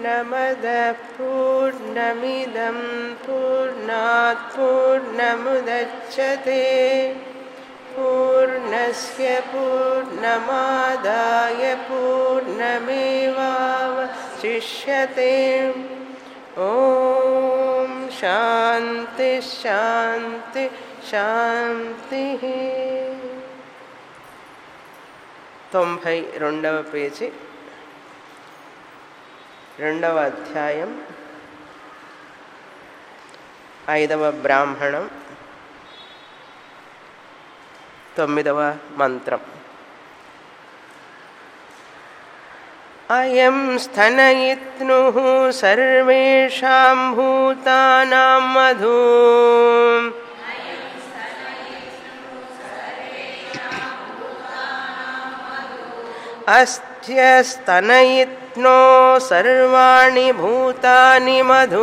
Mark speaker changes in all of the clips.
Speaker 1: पूर्णमदः पूर्णमिदं पूर्णात् पूर्णमुदच्छते पूर्णस्य पूर्णमादाय पूर्णमेवावशिष्यते ॐ शान्ति शान्ति శాంతిః తొంభై రెండవ పేజీ రెండవ అధ్యాయం ఐదవ బ్రాహ్మణం తొమ్మిదవ మంత్రం అయం స్థనయిత్నుః సర్వేషాం భూతానాం మధు अस्त्यस्तनयित्नो सर्वाणि भूतानि मधु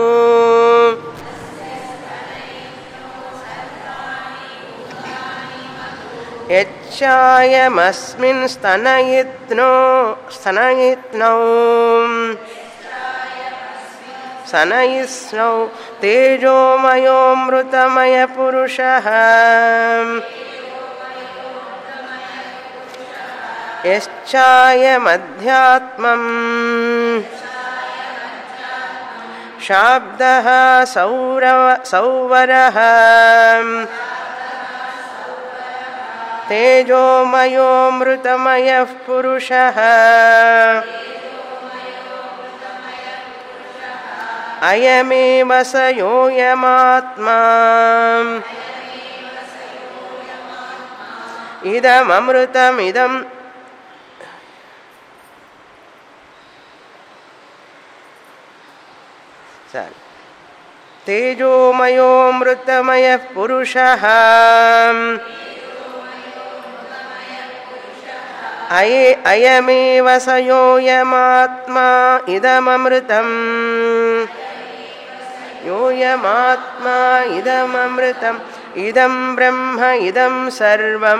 Speaker 1: यच्चायमस्मिन् स्तनयित्नो स्तनयित्नौ सनयिस्नौ तेजोमयोऽमृतमयपुरुषः यश्चायमध्यात्मम् शाब्दः सौरव सौवरः तेजोमयोऽमृतमयः पुरुषः अयमेव स योऽयमात्मा इदममृतमिदम् సరే తేజోమయోమృతమయ పురుష అయే అయమేవ సయోయమాత్మా ఇదమమృతం యోయమాత్మా ఇదమమృతం ఇదం బ్రహ్మ ఇదం సర్వం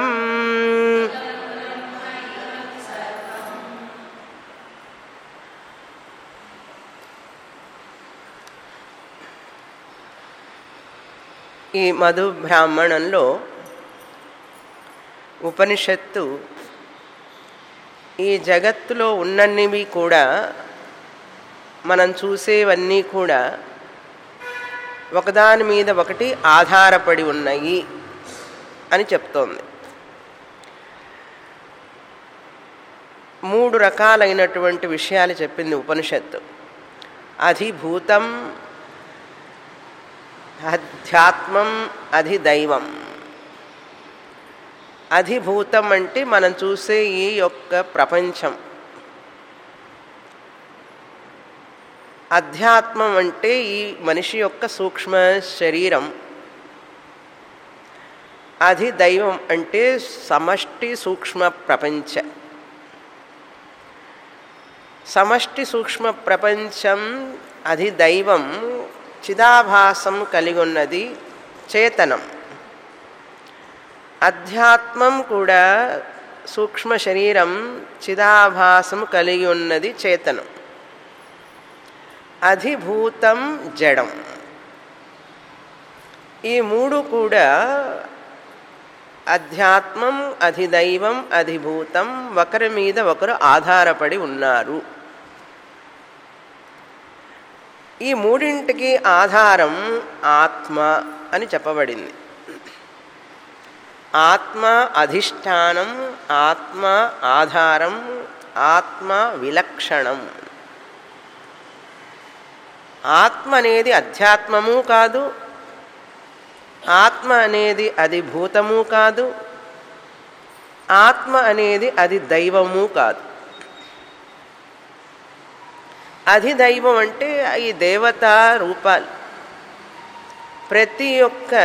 Speaker 1: ఈ మధు బ్రాహ్మణంలో ఉపనిషత్తు ఈ జగత్తులో ఉన్నన్నివి కూడా మనం చూసేవన్నీ కూడా ఒకదాని మీద ఒకటి ఆధారపడి ఉన్నాయి అని చెప్తోంది మూడు రకాలైనటువంటి విషయాలు చెప్పింది ఉపనిషత్తు అధిభూతం అధ్యాత్మం అధిదైవం అధిభూతం అంటే మనం చూసే ఈ యొక్క ప్రపంచం అధ్యాత్మం అంటే ఈ మనిషి యొక్క సూక్ష్మ శరీరం అధిదైవం అంటే సమష్టి సూక్ష్మ ప్రపంచ సమష్టి సూక్ష్మ ప్రపంచం అధిదైవం చిదాభాసం కలిగి ఉన్నది చేతనం అధ్యాత్మం కూడా సూక్ష్మ శరీరం చిదాభాసం కలిగి ఉన్నది చేతనం అధిభూతం జడం ఈ మూడు కూడా అధ్యాత్మం అధిదైవం అధిభూతం ఒకరి మీద ఒకరు ఆధారపడి ఉన్నారు ఈ మూడింటికి ఆధారం ఆత్మ అని చెప్పబడింది ఆత్మ అధిష్టానం ఆత్మ ఆధారం ఆత్మ విలక్షణం ఆత్మ అనేది అధ్యాత్మము కాదు ఆత్మ అనేది అది భూతము కాదు ఆత్మ అనేది అది దైవము కాదు అధిదైవం అంటే ఈ దేవత రూపాలు ప్రతి ఒక్క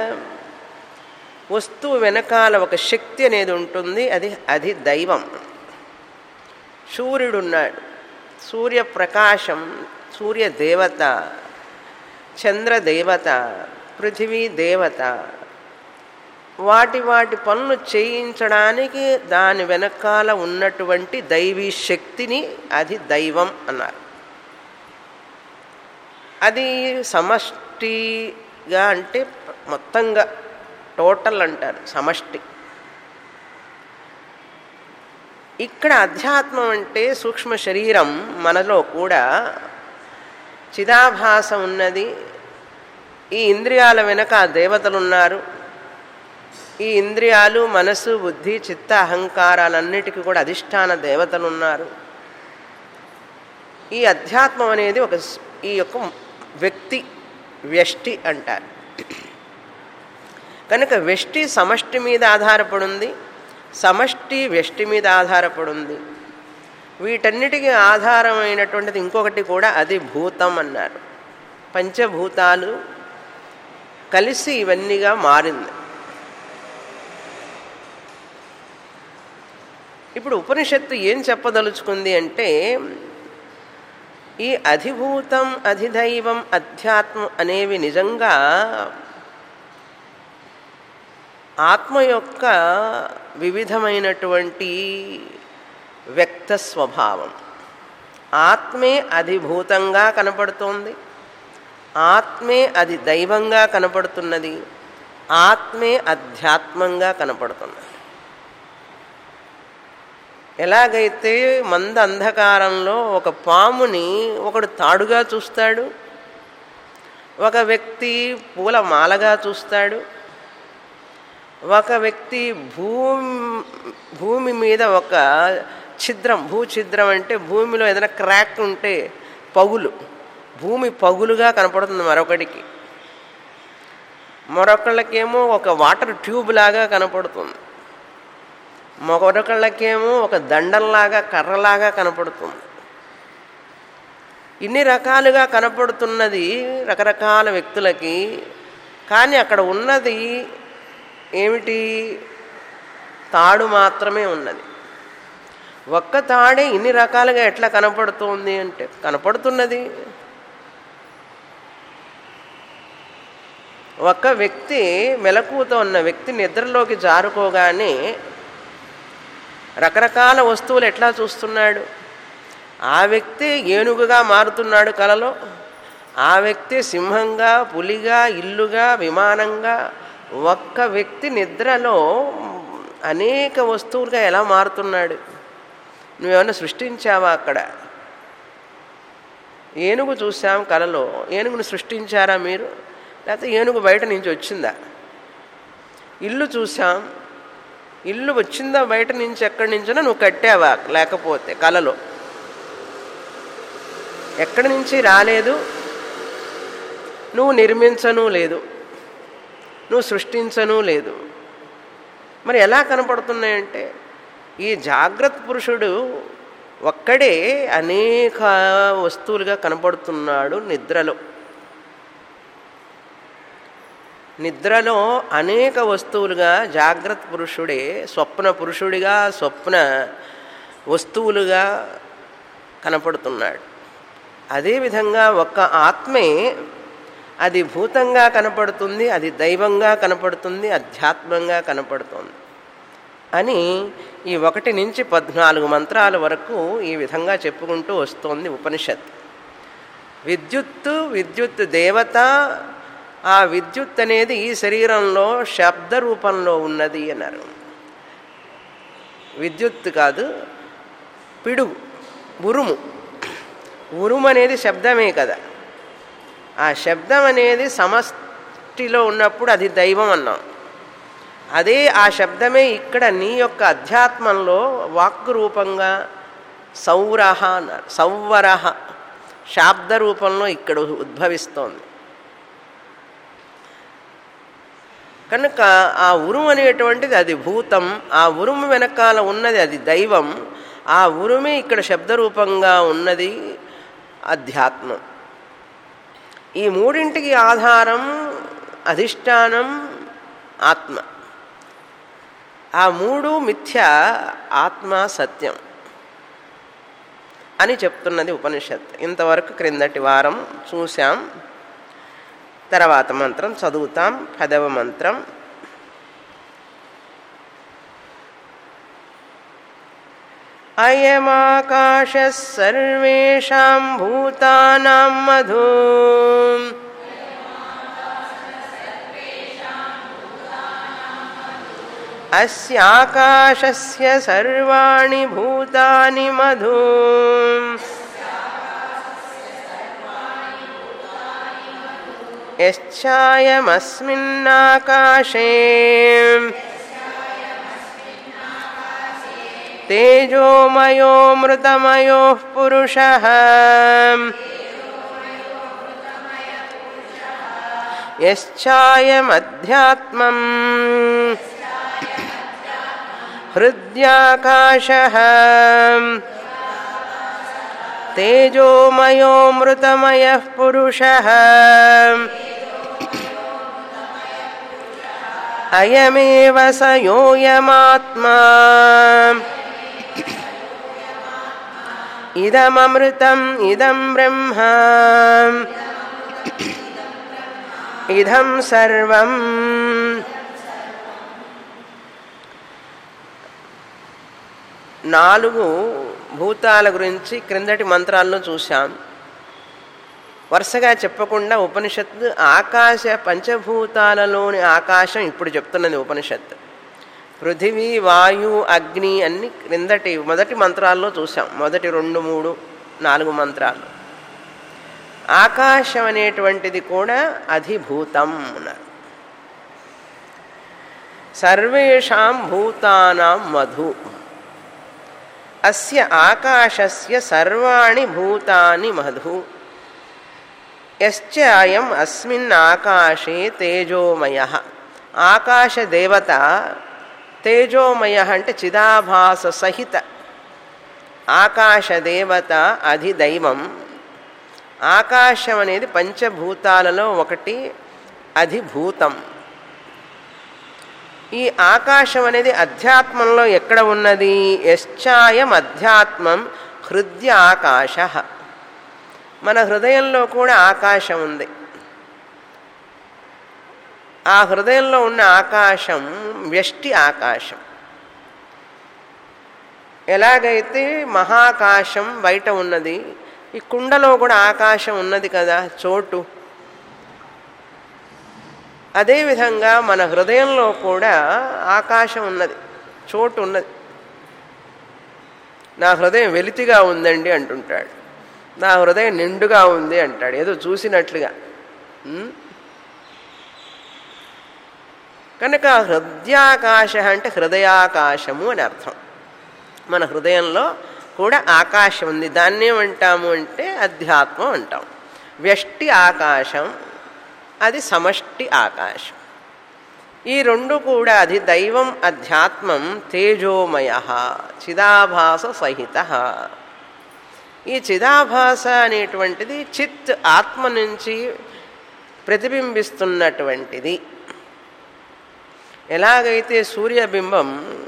Speaker 1: వస్తువు వెనకాల ఒక శక్తి అనేది ఉంటుంది అది అది దైవం సూర్యుడున్నాడు సూర్యప్రకాశం సూర్య దేవత చంద్ర దేవత పృథివీ దేవత వాటి వాటి పనులు చేయించడానికి దాని వెనకాల ఉన్నటువంటి దైవీ శక్తిని అది దైవం అన్నారు అది సమష్టిగా అంటే మొత్తంగా టోటల్ అంటారు సమష్టి ఇక్కడ అధ్యాత్మం అంటే సూక్ష్మ శరీరం మనలో కూడా చిదాభాసం ఉన్నది ఈ ఇంద్రియాల వెనక ఆ దేవతలు ఉన్నారు ఈ ఇంద్రియాలు మనసు బుద్ధి చిత్త అహంకారాలన్నిటికీ కూడా అధిష్టాన దేవతలు ఉన్నారు ఈ అధ్యాత్మం అనేది ఒక స్- ఈ యొక్క వ్యక్తి వ్యష్టి అంటారు కనుక వ్యష్టి సమష్టి మీద ఆధారపడింది సమష్టి వ్యష్టి మీద ఆధారపడింది వీటన్నిటికీ ఆధారమైనటువంటిది ఇంకొకటి కూడా అది భూతం అన్నారు పంచభూతాలు కలిసి ఇవన్నీగా మారింది ఇప్పుడు ఉపనిషత్తు ఏం చెప్పదలుచుకుంది అంటే ఈ అధిభూతం అధిదైవం అధ్యాత్మం అనేవి నిజంగా ఆత్మ యొక్క వివిధమైనటువంటి వ్యక్త స్వభావం ఆత్మే అధిభూతంగా కనపడుతోంది ఆత్మే అది దైవంగా కనపడుతున్నది ఆత్మే అధ్యాత్మంగా కనపడుతున్నది ఎలాగైతే మంద అంధకారంలో ఒక పాముని ఒకడు తాడుగా చూస్తాడు ఒక వ్యక్తి పూల మాలగా చూస్తాడు ఒక వ్యక్తి భూమి భూమి మీద ఒక ఛిద్రం భూఛిద్రం అంటే భూమిలో ఏదైనా క్రాక్ ఉంటే పగులు భూమి పగులుగా కనపడుతుంది మరొకడికి మరొకళ్ళకేమో ఒక వాటర్ ట్యూబ్ లాగా కనపడుతుంది మరొకళ్ళకేమో ఒక దండంలాగా కర్రలాగా కనపడుతుంది ఇన్ని రకాలుగా కనపడుతున్నది రకరకాల వ్యక్తులకి కానీ అక్కడ ఉన్నది ఏమిటి తాడు మాత్రమే ఉన్నది ఒక్క తాడే ఇన్ని రకాలుగా ఎట్లా కనపడుతుంది అంటే కనపడుతున్నది ఒక్క వ్యక్తి మెలకువతో ఉన్న వ్యక్తి నిద్రలోకి జారుకోగానే రకరకాల వస్తువులు ఎట్లా చూస్తున్నాడు ఆ వ్యక్తి ఏనుగుగా మారుతున్నాడు కలలో ఆ వ్యక్తి సింహంగా పులిగా ఇల్లుగా విమానంగా ఒక్క వ్యక్తి నిద్రలో అనేక వస్తువులుగా ఎలా మారుతున్నాడు నువ్వేమన్నా సృష్టించావా అక్కడ ఏనుగు చూసాం కలలో ఏనుగును సృష్టించారా మీరు లేకపోతే ఏనుగు బయట నుంచి వచ్చిందా ఇల్లు చూసాం ఇల్లు వచ్చిందా బయట నుంచి ఎక్కడి నుంచో నువ్వు కట్టావా లేకపోతే కలలో ఎక్కడి నుంచి రాలేదు నువ్వు నిర్మించను లేదు నువ్వు సృష్టించను లేదు మరి ఎలా కనపడుతున్నాయంటే ఈ జాగ్రత్త పురుషుడు ఒక్కడే అనేక వస్తువులుగా కనపడుతున్నాడు నిద్రలో నిద్రలో అనేక వస్తువులుగా జాగ్రత్త పురుషుడే స్వప్న పురుషుడిగా స్వప్న వస్తువులుగా కనపడుతున్నాడు అదేవిధంగా ఒక్క ఆత్మే అది భూతంగా కనపడుతుంది అది దైవంగా కనపడుతుంది అధ్యాత్మంగా కనపడుతుంది అని ఈ ఒకటి నుంచి పద్నాలుగు మంత్రాల వరకు ఈ విధంగా చెప్పుకుంటూ వస్తోంది ఉపనిషత్ విద్యుత్తు విద్యుత్ దేవత ఆ విద్యుత్ అనేది ఈ శరీరంలో శబ్ద రూపంలో ఉన్నది అన్నారు విద్యుత్ కాదు పిడుగు ఉరుము ఉరుము అనేది శబ్దమే కదా ఆ శబ్దం అనేది సమష్టిలో ఉన్నప్పుడు అది దైవం అన్నాం అదే ఆ శబ్దమే ఇక్కడ నీ యొక్క అధ్యాత్మంలో వాక్ రూపంగా సౌరహ అన్నారు సౌవరహ శాబ్ద రూపంలో ఇక్కడ ఉద్భవిస్తోంది కనుక ఆ ఉరుము అనేటువంటిది అది భూతం ఆ ఉరుము వెనకాల ఉన్నది అది దైవం ఆ ఉరుమే ఇక్కడ శబ్దరూపంగా ఉన్నది అధ్యాత్మం ఈ మూడింటికి ఆధారం అధిష్టానం ఆత్మ ఆ మూడు మిథ్య ఆత్మ సత్యం అని చెప్తున్నది ఉపనిషత్ ఇంతవరకు క్రిందటి వారం చూసాం తర్వాత మంత్రం చదువుతాం పదవ మంత్రం అయమాకాశः సర్వేషాం భూతానాం మధు అస్యాకాశస్య సర్వాణి భూతాని మధు యశ్చాయమస్మిన్నాకాశే తేజోమయో మృతమయో పురుష యశ్చాయమధ్యాత్మం హృద్యాకాశ తేజోమయో మృతమయ పురుష అయమేవ స యోయమాత్మా ఇదమమృతం ఇదం బ్రహ్మ ఇదం సర్వం నాలుగు భూతాల గురించి క్రిందటి మంత్రాల్లో చూశాం వరుసగా చెప్పకుండా ఉపనిషత్తు ఆకాశ పంచభూతాలలోని ఆకాశం ఇప్పుడు చెప్తున్నది ఉపనిషత్తు పృథివీ వాయు అగ్ని అన్ని క్రిందటి మొదటి మంత్రాల్లో చూసాం మొదటి రెండు మూడు నాలుగు మంత్రాలు ఆకాశం అనేటువంటిది కూడా అధిభూతం అన్నారు సర్వేషాం భూతానాం మధు అస్య ఆకాశస్య సర్వాణి భూతాని మధు యశ్చ అయం అస్మిన్ ఆకాశే తేజోమయ ఆకాశ దేవత తేజోమయ అంటే చిదాభాస సహిత ఆకాశ దేవత అధిదైవం ఆకాశం అనేది పంచభూతాలలో ఒకటి అధిభూతం ఈ ఆకాశం అనేది అధ్యాత్మంలో ఎక్కడ ఉన్నది యశ్చాయం అధ్యాత్మం హృదయ ఆకాశ మన హృదయంలో కూడా ఆకాశం ఉంది ఆ హృదయంలో ఉన్న ఆకాశం వ్యష్టి ఆకాశం ఎలాగైతే మహాకాశం బయట ఉన్నది ఈ కుండలో కూడా ఆకాశం ఉన్నది కదా చోటు అదేవిధంగా మన హృదయంలో కూడా ఆకాశం ఉన్నది చోటు ఉన్నది నా హృదయం వెలితిగా ఉందండి అంటుంటాడు నా హృదయం నిండుగా ఉంది అంటాడు ఏదో చూసినట్లుగా ఉం? కనుక హృదయాకాశ అంటే హృదయాకాశము అని అర్థం మన హృదయంలో కూడా ఆకాశం ఉంది దాన్ని ఏమంటాము అంటే అధ్యాత్మం అంటాం వ్యష్టి ఆకాశం అది సమష్టి ఆకాశం ఈ రెండు కూడా అది దైవం అధ్యాత్మం తేజోమయ చిదాభాస సహిత ఈ చిదాభాస అనేటువంటిది చిత్ ఆత్మ నుంచి ప్రతిబింబిస్తున్నటువంటిది ఎలాగైతే సూర్యబింబం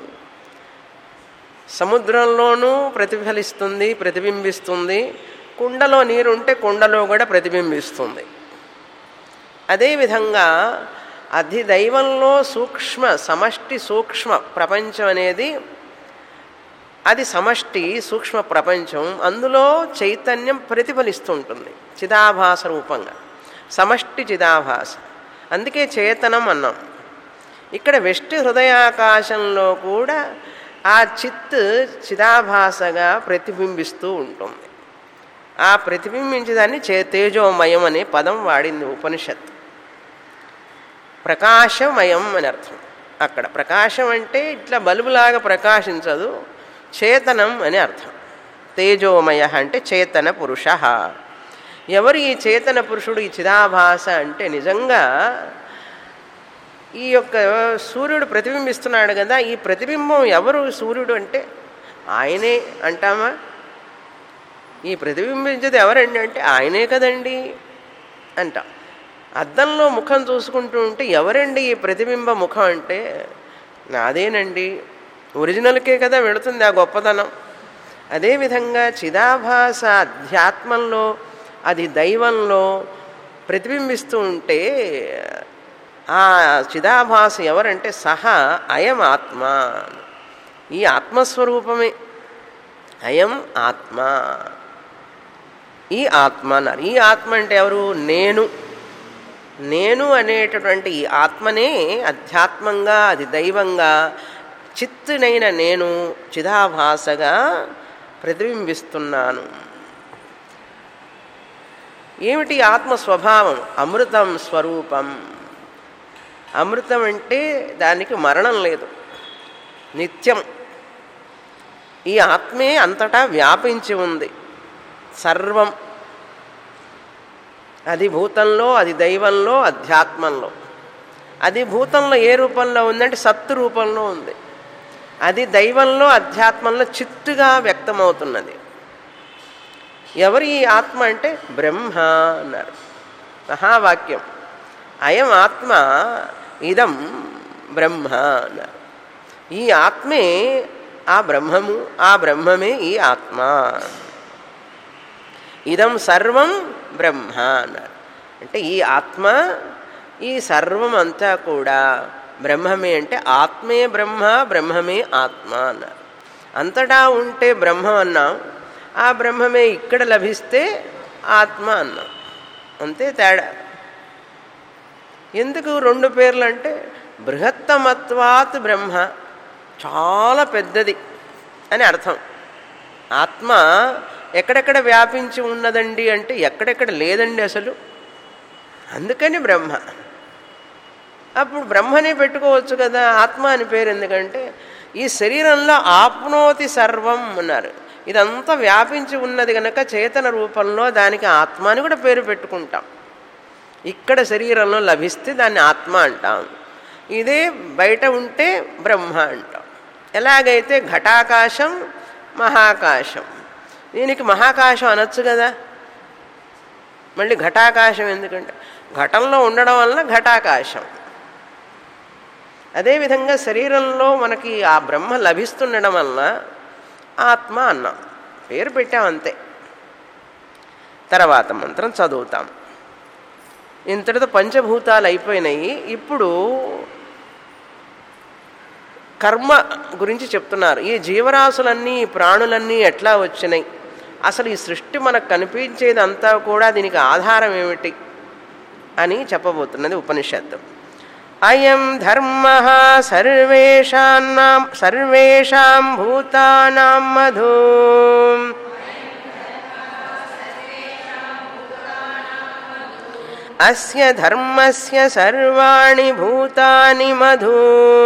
Speaker 1: సముద్రంలోనూ ప్రతిఫలిస్తుంది ప్రతిబింబిస్తుంది కుండలో నీరుంటే కుండలో కూడా ప్రతిబింబిస్తుంది అదేవిధంగా అధిదైవంలో సూక్ష్మ సమష్టి సూక్ష్మ ప్రపంచం అనేది అది సమష్టి సూక్ష్మ ప్రపంచం అందులో చైతన్యం ప్రతిఫలిస్తుంటుంది చిదాభాస రూపంగా సమష్టి చిదాభాస అందుకే చేతనం అన్నాం ఇక్కడ వెష్టి హృదయాకాశంలో కూడా ఆ చిత్ చిదాభాసగా ప్రతిబింబిస్తూ ఉంటుంది ఆ ప్రతిబింబించేదాన్ని చే తేజోమయం అనే పదం వాడింది ఉపనిషత్తు ప్రకాశమయం అని అర్థం అక్కడ ప్రకాశం అంటే ఇట్లా బల్బులాగా ప్రకాశించదు చేతనం అని అర్థం తేజోమయ అంటే చేతన పురుష ఎవరు ఈ చేతన పురుషుడు ఈ చిదాభాస అంటే నిజంగా ఈ యొక్క సూర్యుడు ప్రతిబింబిస్తున్నాడు కదా ఈ ప్రతిబింబం ఎవరు సూర్యుడు అంటే ఆయనే అంటామా ఈ ప్రతిబింబించేది ఎవరండి అంటే ఆయనే కదండి అంటాం అద్దంలో ముఖం చూసుకుంటూ ఉంటే ఎవరండి ఈ ప్రతిబింబ ముఖం అంటే నాదేనండి ఒరిజినల్కే కదా వెళుతుంది ఆ గొప్పతనం అదేవిధంగా చిదాభాస అధ్యాత్మంలో అది దైవంలో ప్రతిబింబిస్తూ ఉంటే ఆ చిదాభాస ఎవరంటే సహా అయం ఆత్మ ఈ ఆత్మస్వరూపమే అయం ఆత్మ ఈ ఆత్మ అన్నారు ఈ ఆత్మ అంటే ఎవరు నేను నేను అనేటటువంటి ఈ ఆత్మనే అధ్యాత్మంగా అది దైవంగా చిత్తునైన నేను చిదాభాసగా ప్రతిబింబిస్తున్నాను ఏమిటి ఆత్మ స్వభావం అమృతం స్వరూపం అమృతం అంటే దానికి మరణం లేదు నిత్యం ఈ ఆత్మే అంతటా వ్యాపించి ఉంది సర్వం అది భూతంలో అది దైవంలో అధ్యాత్మంలో అది భూతంలో ఏ రూపంలో ఉందంటే సత్తు రూపంలో ఉంది అది దైవంలో అధ్యాత్మంలో చిత్తుగా వ్యక్తమవుతున్నది ఎవరు ఈ ఆత్మ అంటే బ్రహ్మ అన్నారు మహావాక్యం అయం ఆత్మ ఇదం బ్రహ్మ అన్నారు ఈ ఆత్మే ఆ బ్రహ్మము ఆ బ్రహ్మమే ఈ ఆత్మ ఇదం సర్వం బ్రహ్మ అన్నారు అంటే ఈ ఆత్మ ఈ సర్వం అంతా కూడా బ్రహ్మమే అంటే ఆత్మే బ్రహ్మ బ్రహ్మమే ఆత్మ అన్నారు అంతటా ఉంటే బ్రహ్మ అన్నాం ఆ బ్రహ్మమే ఇక్కడ లభిస్తే ఆత్మ అన్నాం అంతే తేడా ఎందుకు రెండు పేర్లు అంటే బృహత్తమత్వాత్ బ్రహ్మ చాలా పెద్దది అని అర్థం ఆత్మ ఎక్కడెక్కడ వ్యాపించి ఉన్నదండి అంటే ఎక్కడెక్కడ లేదండి అసలు అందుకని బ్రహ్మ అప్పుడు బ్రహ్మనే పెట్టుకోవచ్చు కదా ఆత్మ అని పేరు ఎందుకంటే ఈ శరీరంలో ఆప్నోతి సర్వం అన్నారు ఇదంతా వ్యాపించి ఉన్నది కనుక చేతన రూపంలో దానికి ఆత్మ అని కూడా పేరు పెట్టుకుంటాం ఇక్కడ శరీరంలో లభిస్తే దాన్ని ఆత్మ అంటాం ఇదే బయట ఉంటే బ్రహ్మ అంటాం ఎలాగైతే ఘటాకాశం మహాకాశం దీనికి మహాకాశం అనొచ్చు కదా మళ్ళీ ఘటాకాశం ఎందుకంటే ఘటంలో ఉండడం వలన ఘటాకాశం అదేవిధంగా శరీరంలో మనకి ఆ బ్రహ్మ లభిస్తుండడం వలన ఆత్మ అన్నాం పేరు పెట్టాం అంతే తర్వాత మంత్రం చదువుతాం ఇంతటితో పంచభూతాలు అయిపోయినాయి ఇప్పుడు కర్మ గురించి చెప్తున్నారు ఈ జీవరాశులన్నీ ఈ ప్రాణులన్నీ ఎట్లా వచ్చినాయి అసలు ఈ సృష్టి మనకు కనిపించేది అంతా కూడా దీనికి ఆధారం ఏమిటి అని చెప్పబోతున్నది ఉపనిషత్తు అయం ధర్మ సర్వేషాన్నాం సర్వేషాం భూతానాం మధు అస్య ధర్మస్య సర్వాణి భూతాని మధు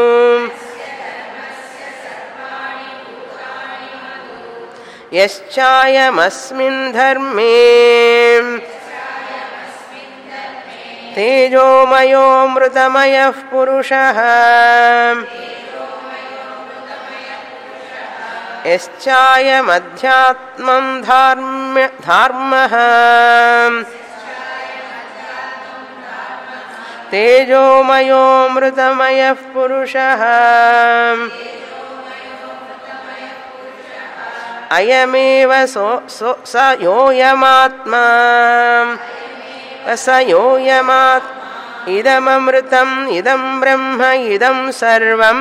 Speaker 1: యశ్చాయమస్మిన్ ధర్మే తేజోమయోమృతమయ పురుష యశ్చాయమధ్యాత్మం ధార్మ్య ధార్మ తేజోమయోమృతమయ పురుష అయమేవ సో సో స యోయమాత్మా స యోయమాత్ ఇదమమృతం ఇదం బ్రహ్మ ఇదం సర్వం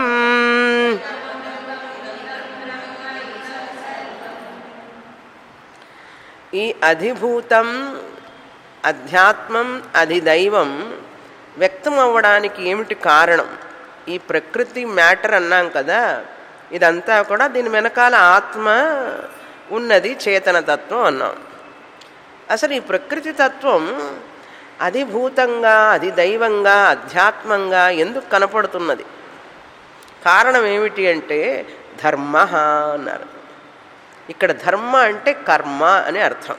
Speaker 1: ఈ అధిభూతం అధ్యాత్మం అధిదైవం వ్యక్తం అవ్వడానికి ఏమిటి కారణం ఈ ప్రకృతి మ్యాటర్ అన్నాం కదా ఇదంతా కూడా దీని వెనకాల ఆత్మ ఉన్నది చేతన తత్వం అన్నాం అసలు ఈ ప్రకృతి తత్వం అధిభూతంగా అది దైవంగా అధ్యాత్మంగా ఎందుకు కనపడుతున్నది కారణం ఏమిటి అంటే ధర్మ అన్నారు ఇక్కడ ధర్మ అంటే కర్మ అని అర్థం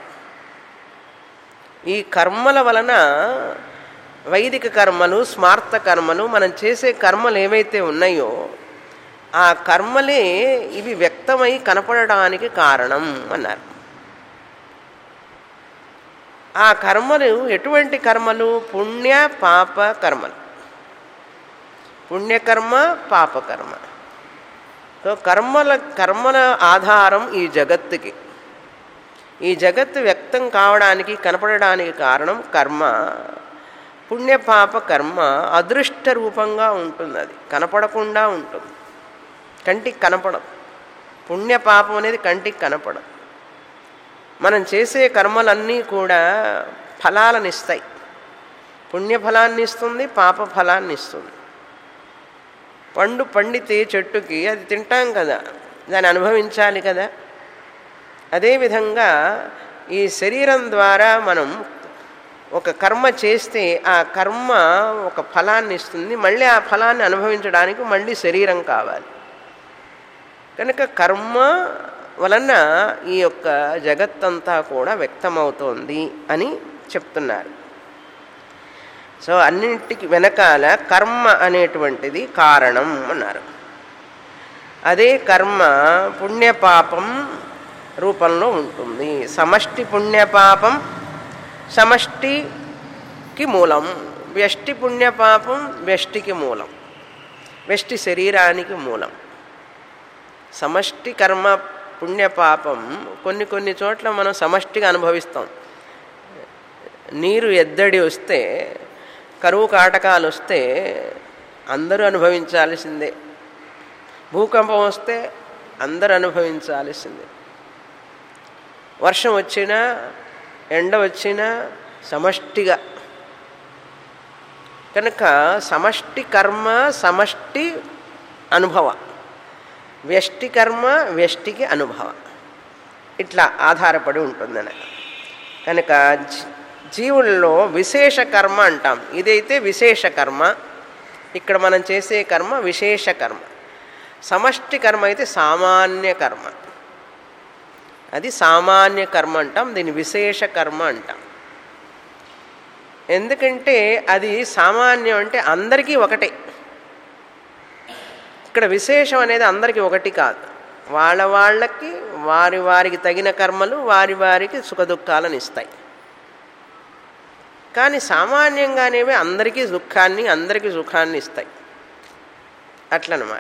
Speaker 1: ఈ కర్మల వలన వైదిక కర్మలు స్మార్త కర్మలు మనం చేసే కర్మలు ఏవైతే ఉన్నాయో ఆ కర్మలే ఇవి వ్యక్తమై కనపడడానికి కారణం అన్నారు ఆ కర్మలు ఎటువంటి కర్మలు పుణ్య పాప కర్మలు పుణ్యకర్మ పాపకర్మ సో కర్మల కర్మల ఆధారం ఈ జగత్తుకి ఈ జగత్తు వ్యక్తం కావడానికి కనపడడానికి కారణం కర్మ పుణ్యపాప కర్మ అదృష్ట రూపంగా ఉంటుంది అది కనపడకుండా ఉంటుంది కంటికి కనపడదు పుణ్యపాపం అనేది కంటికి కనపడదు మనం చేసే కర్మలన్నీ కూడా ఫలాలను ఇస్తాయి పుణ్యఫలాన్ని ఇస్తుంది పాప ఫలాన్ని ఇస్తుంది పండు పండితే చెట్టుకి అది తింటాం కదా దాన్ని అనుభవించాలి కదా అదేవిధంగా ఈ శరీరం ద్వారా మనం ఒక కర్మ చేస్తే ఆ కర్మ ఒక ఫలాన్ని ఇస్తుంది మళ్ళీ ఆ ఫలాన్ని అనుభవించడానికి మళ్ళీ శరీరం కావాలి కనుక కర్మ వలన ఈ యొక్క జగత్తంతా కూడా వ్యక్తమవుతోంది అని చెప్తున్నారు సో అన్నింటికి వెనకాల కర్మ అనేటువంటిది కారణం అన్నారు అదే కర్మ పుణ్యపాపం రూపంలో ఉంటుంది సమష్టి పుణ్యపాపం సమష్టికి మూలం వ్యష్టి పుణ్యపాపం వ్యష్టికి మూలం వ్యష్టి శరీరానికి మూలం సమష్టి కర్మ పుణ్యపాపం కొన్ని కొన్ని చోట్ల మనం సమష్టిగా అనుభవిస్తాం నీరు ఎద్దడి వస్తే కరువు కాటకాలు వస్తే అందరూ అనుభవించాల్సిందే భూకంపం వస్తే అందరూ అనుభవించాల్సిందే వర్షం వచ్చినా ఎండ వచ్చినా సమష్టిగా కనుక సమష్టి కర్మ సమష్టి అనుభవ వ్యష్టి కర్మ వ్యష్టికి అనుభవ ఇట్లా ఆధారపడి ఉంటుందని కనుక జీవుల్లో విశేష కర్మ అంటాం ఇదైతే విశేష కర్మ ఇక్కడ మనం చేసే కర్మ విశేష కర్మ సమష్టి కర్మ అయితే సామాన్య కర్మ అది సామాన్య కర్మ అంటాం దీన్ని విశేష కర్మ అంటాం ఎందుకంటే అది సామాన్యం అంటే అందరికీ ఒకటే ఇక్కడ విశేషం అనేది అందరికీ ఒకటి కాదు వాళ్ళ వాళ్ళకి వారి వారికి తగిన కర్మలు వారి వారికి సుఖదుఖాలను ఇస్తాయి కానీ సామాన్యంగానేవి అందరికీ దుఃఖాన్ని అందరికీ సుఖాన్ని ఇస్తాయి అట్లనమాట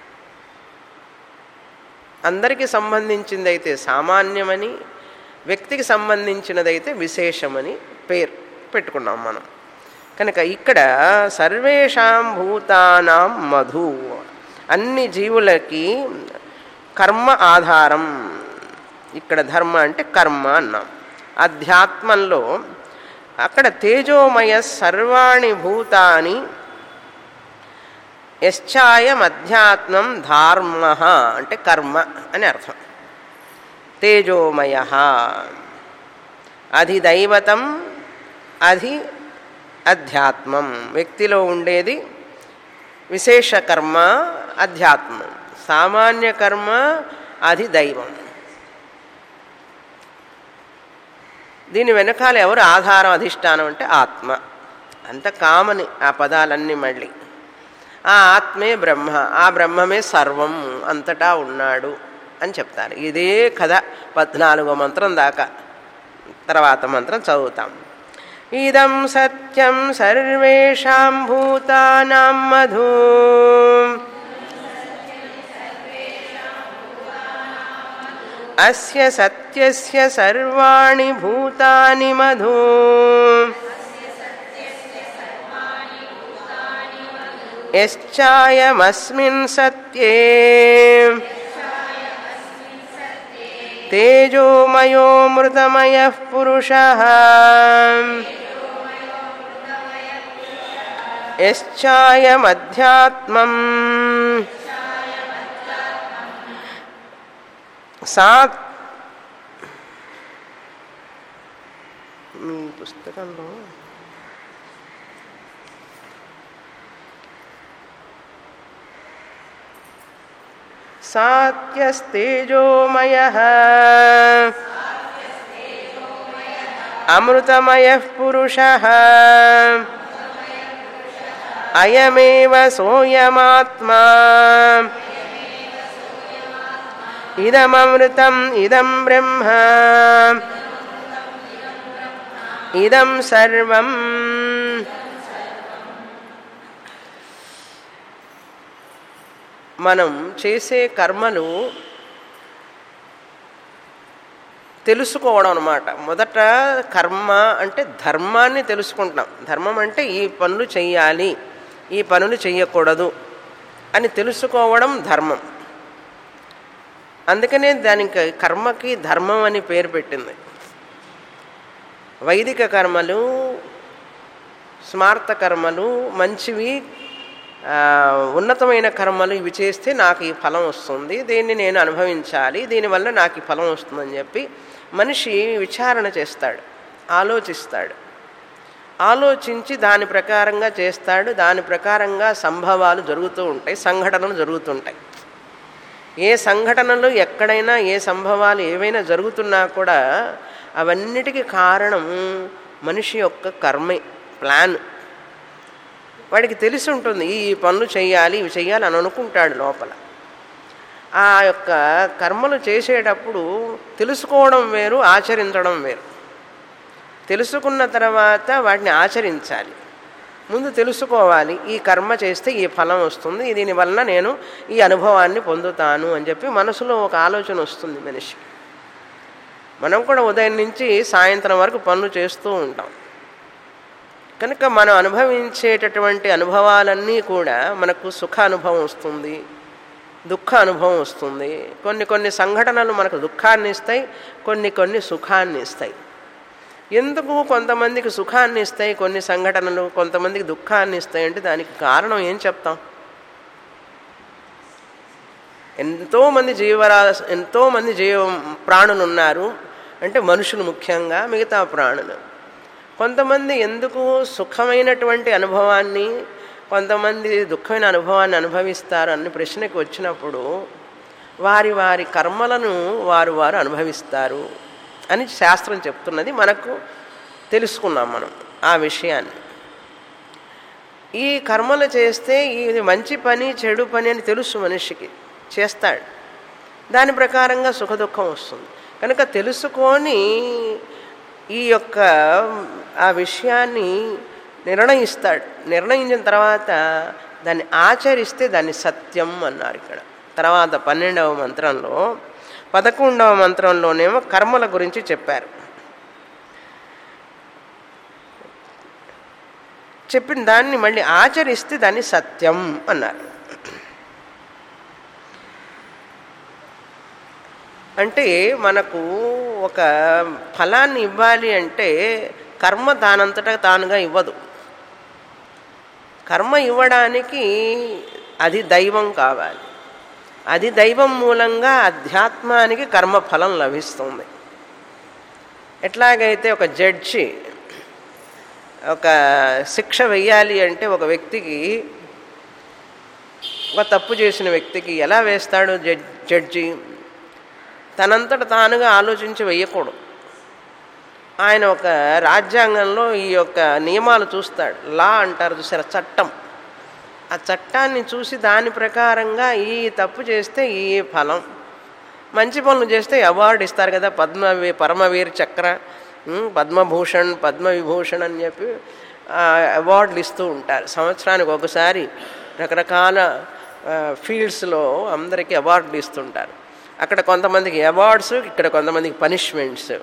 Speaker 1: అందరికీ సంబంధించిందైతే సామాన్యమని వ్యక్తికి సంబంధించినదైతే విశేషమని పేరు పెట్టుకున్నాం మనం కనుక ఇక్కడ సర్వేషాం భూతానాం మధు అన్ని జీవులకి కర్మ ఆధారం ఇక్కడ ధర్మ అంటే కర్మ అన్నాం అధ్యాత్మంలో అక్కడ తేజోమయ సర్వాణి భూతాని యశ్చాయం అధ్యాత్మం ధార్మ అంటే కర్మ అని అర్థం తేజోమయ అధిదైవతం అధి అధ్యాత్మం వ్యక్తిలో ఉండేది విశేష కర్మ అధ్యాత్మం సామాన్య కర్మ అది దైవం దీని వెనకాల ఎవరు ఆధారం అధిష్టానం అంటే ఆత్మ అంత కామని ఆ పదాలన్నీ మళ్ళీ ఆ ఆత్మే బ్రహ్మ ఆ బ్రహ్మమే సర్వం అంతటా ఉన్నాడు అని చెప్తారు ఇదే కథ పద్నాలుగో మంత్రం దాకా తర్వాత మంత్రం చదువుతాం ఇదం సత్యం సర్వేషాం భూతానాం మధు అస్య సత్యస్య సర్వాణి భూతాని మధు యశ్చాయమస్మిన్ సత్యే తేజోమయోమృతమయ పురుష యశ్చాయమధ్యాత్మం సా మీ పుస్తకంలో సాత్యస్తేజోమయ అమృతమయ పురుష అయమేవ సోయమాత్మా ఇదమృతం ఇదం బ్రహ్మ ఇదం సర్వం మనం చేసే కర్మలు తెలుసుకోవడం అనమాట మొదట కర్మ అంటే ధర్మాన్ని తెలుసుకుంటాం ధర్మం అంటే ఈ పనులు చెయ్యాలి ఈ పనులు చెయ్యకూడదు అని తెలుసుకోవడం ధర్మం అందుకనే దానికి కర్మకి ధర్మం అని పేరు పెట్టింది వైదిక కర్మలు స్మార్త కర్మలు మంచివి ఆ, ఉన్నతమైన కర్మలు ఇవి చేస్తే నాకు ఈ ఫలం వస్తుంది దీన్ని నేను అనుభవించాలి దీనివల్ల నాకు ఈ ఫలం వస్తుందని చెప్పి మనిషి విచారణ చేస్తాడు ఆలోచిస్తాడు ఆలోచించి దాని ప్రకారంగా చేస్తాడు దాని ప్రకారంగా సంభవాలు జరుగుతూ ఉంటాయి సంఘటనలు జరుగుతుంటాయి ఏ సంఘటనలు ఎక్కడైనా ఏ సంభవాలు ఏవైనా జరుగుతున్నా కూడా అవన్నిటికీ కారణం మనిషి యొక్క కర్మే ప్లాన్ వాడికి తెలిసి ఉంటుంది ఈ ఈ పనులు చేయాలి ఇవి చేయాలి అని అనుకుంటాడు లోపల ఆ యొక్క కర్మలు చేసేటప్పుడు తెలుసుకోవడం వేరు ఆచరించడం వేరు తెలుసుకున్న తర్వాత వాటిని ఆచరించాలి ముందు తెలుసుకోవాలి ఈ కర్మ చేస్తే ఈ ఫలం వస్తుంది దీనివల్ల నేను ఈ అనుభవాన్ని పొందుతాను అని చెప్పి మనసులో ఒక ఆలోచన వస్తుంది మనిషికి మనం కూడా ఉదయం నుంచి సాయంత్రం వరకు పనులు చేస్తూ ఉంటాం కనుక మనం అనుభవించేటటువంటి అనుభవాలన్నీ కూడా మనకు సుఖ అనుభవం వస్తుంది దుఃఖ అనుభవం వస్తుంది కొన్ని కొన్ని సంఘటనలు మనకు దుఃఖాన్ని ఇస్తాయి కొన్ని కొన్ని సుఖాన్ని ఇస్తాయి ఎందుకు కొంతమందికి సుఖాన్ని ఇస్తాయి కొన్ని సంఘటనలు కొంతమందికి దుఃఖాన్ని ఇస్తాయి అంటే దానికి కారణం ఏం చెప్తాం ఎంతోమంది జీవరా ఎంతోమంది జీవ ప్రాణులు ఉన్నారు అంటే మనుషులు ముఖ్యంగా మిగతా ప్రాణులు కొంతమంది ఎందుకు సుఖమైనటువంటి అనుభవాన్ని కొంతమంది దుఃఖమైన అనుభవాన్ని అనుభవిస్తారు అన్న ప్రశ్నకు వచ్చినప్పుడు వారి వారి కర్మలను వారు వారు అనుభవిస్తారు అని శాస్త్రం చెప్తున్నది మనకు తెలుసుకున్నాం మనం ఆ విషయాన్ని ఈ కర్మలు చేస్తే ఇది మంచి పని చెడు పని అని తెలుసు మనిషికి చేస్తాడు దాని ప్రకారంగా సుఖదుఖం వస్తుంది కనుక తెలుసుకొని ఈ యొక్క ఆ విషయాన్ని నిర్ణయిస్తాడు నిర్ణయించిన తర్వాత దాన్ని ఆచరిస్తే దాన్ని సత్యం అన్నారు ఇక్కడ తర్వాత పన్నెండవ మంత్రంలో పదకొండవ మంత్రంలోనేమో కర్మల గురించి చెప్పారు చెప్పిన దాన్ని మళ్ళీ ఆచరిస్తే దాన్ని సత్యం అన్నారు అంటే మనకు ఒక ఫలాన్ని ఇవ్వాలి అంటే కర్మ దానంతటా తానుగా ఇవ్వదు కర్మ ఇవ్వడానికి అది దైవం కావాలి అది దైవం మూలంగా అధ్యాత్మానికి కర్మ ఫలం లభిస్తుంది ఎట్లాగైతే ఒక జడ్జి ఒక శిక్ష వెయ్యాలి అంటే ఒక వ్యక్తికి ఒక తప్పు చేసిన వ్యక్తికి ఎలా వేస్తాడు జడ్ జడ్జి తనంతట తానుగా ఆలోచించి వెయ్యకూడదు ఆయన ఒక రాజ్యాంగంలో ఈ యొక్క నియమాలు చూస్తాడు లా అంటారు చూసారా చట్టం ఆ చట్టాన్ని చూసి దాని ప్రకారంగా ఈ తప్పు చేస్తే ఈ ఫలం మంచి పనులు చేస్తే అవార్డు ఇస్తారు కదా పద్మ పరమవీర్ చక్ర ఉమ్, పద్మభూషణ్ పద్మవిభూషణ్ అని చెప్పి ఆ, అవార్డులు ఇస్తూ ఉంటారు సంవత్సరానికి ఒకసారి రకరకాల ఆ, ఫీల్డ్స్లో అందరికీ అవార్డులు ఇస్తుంటారు అక్కడ కొంతమందికి అవార్డ్స్ ఇక్కడ కొంతమందికి పనిష్మెంట్స్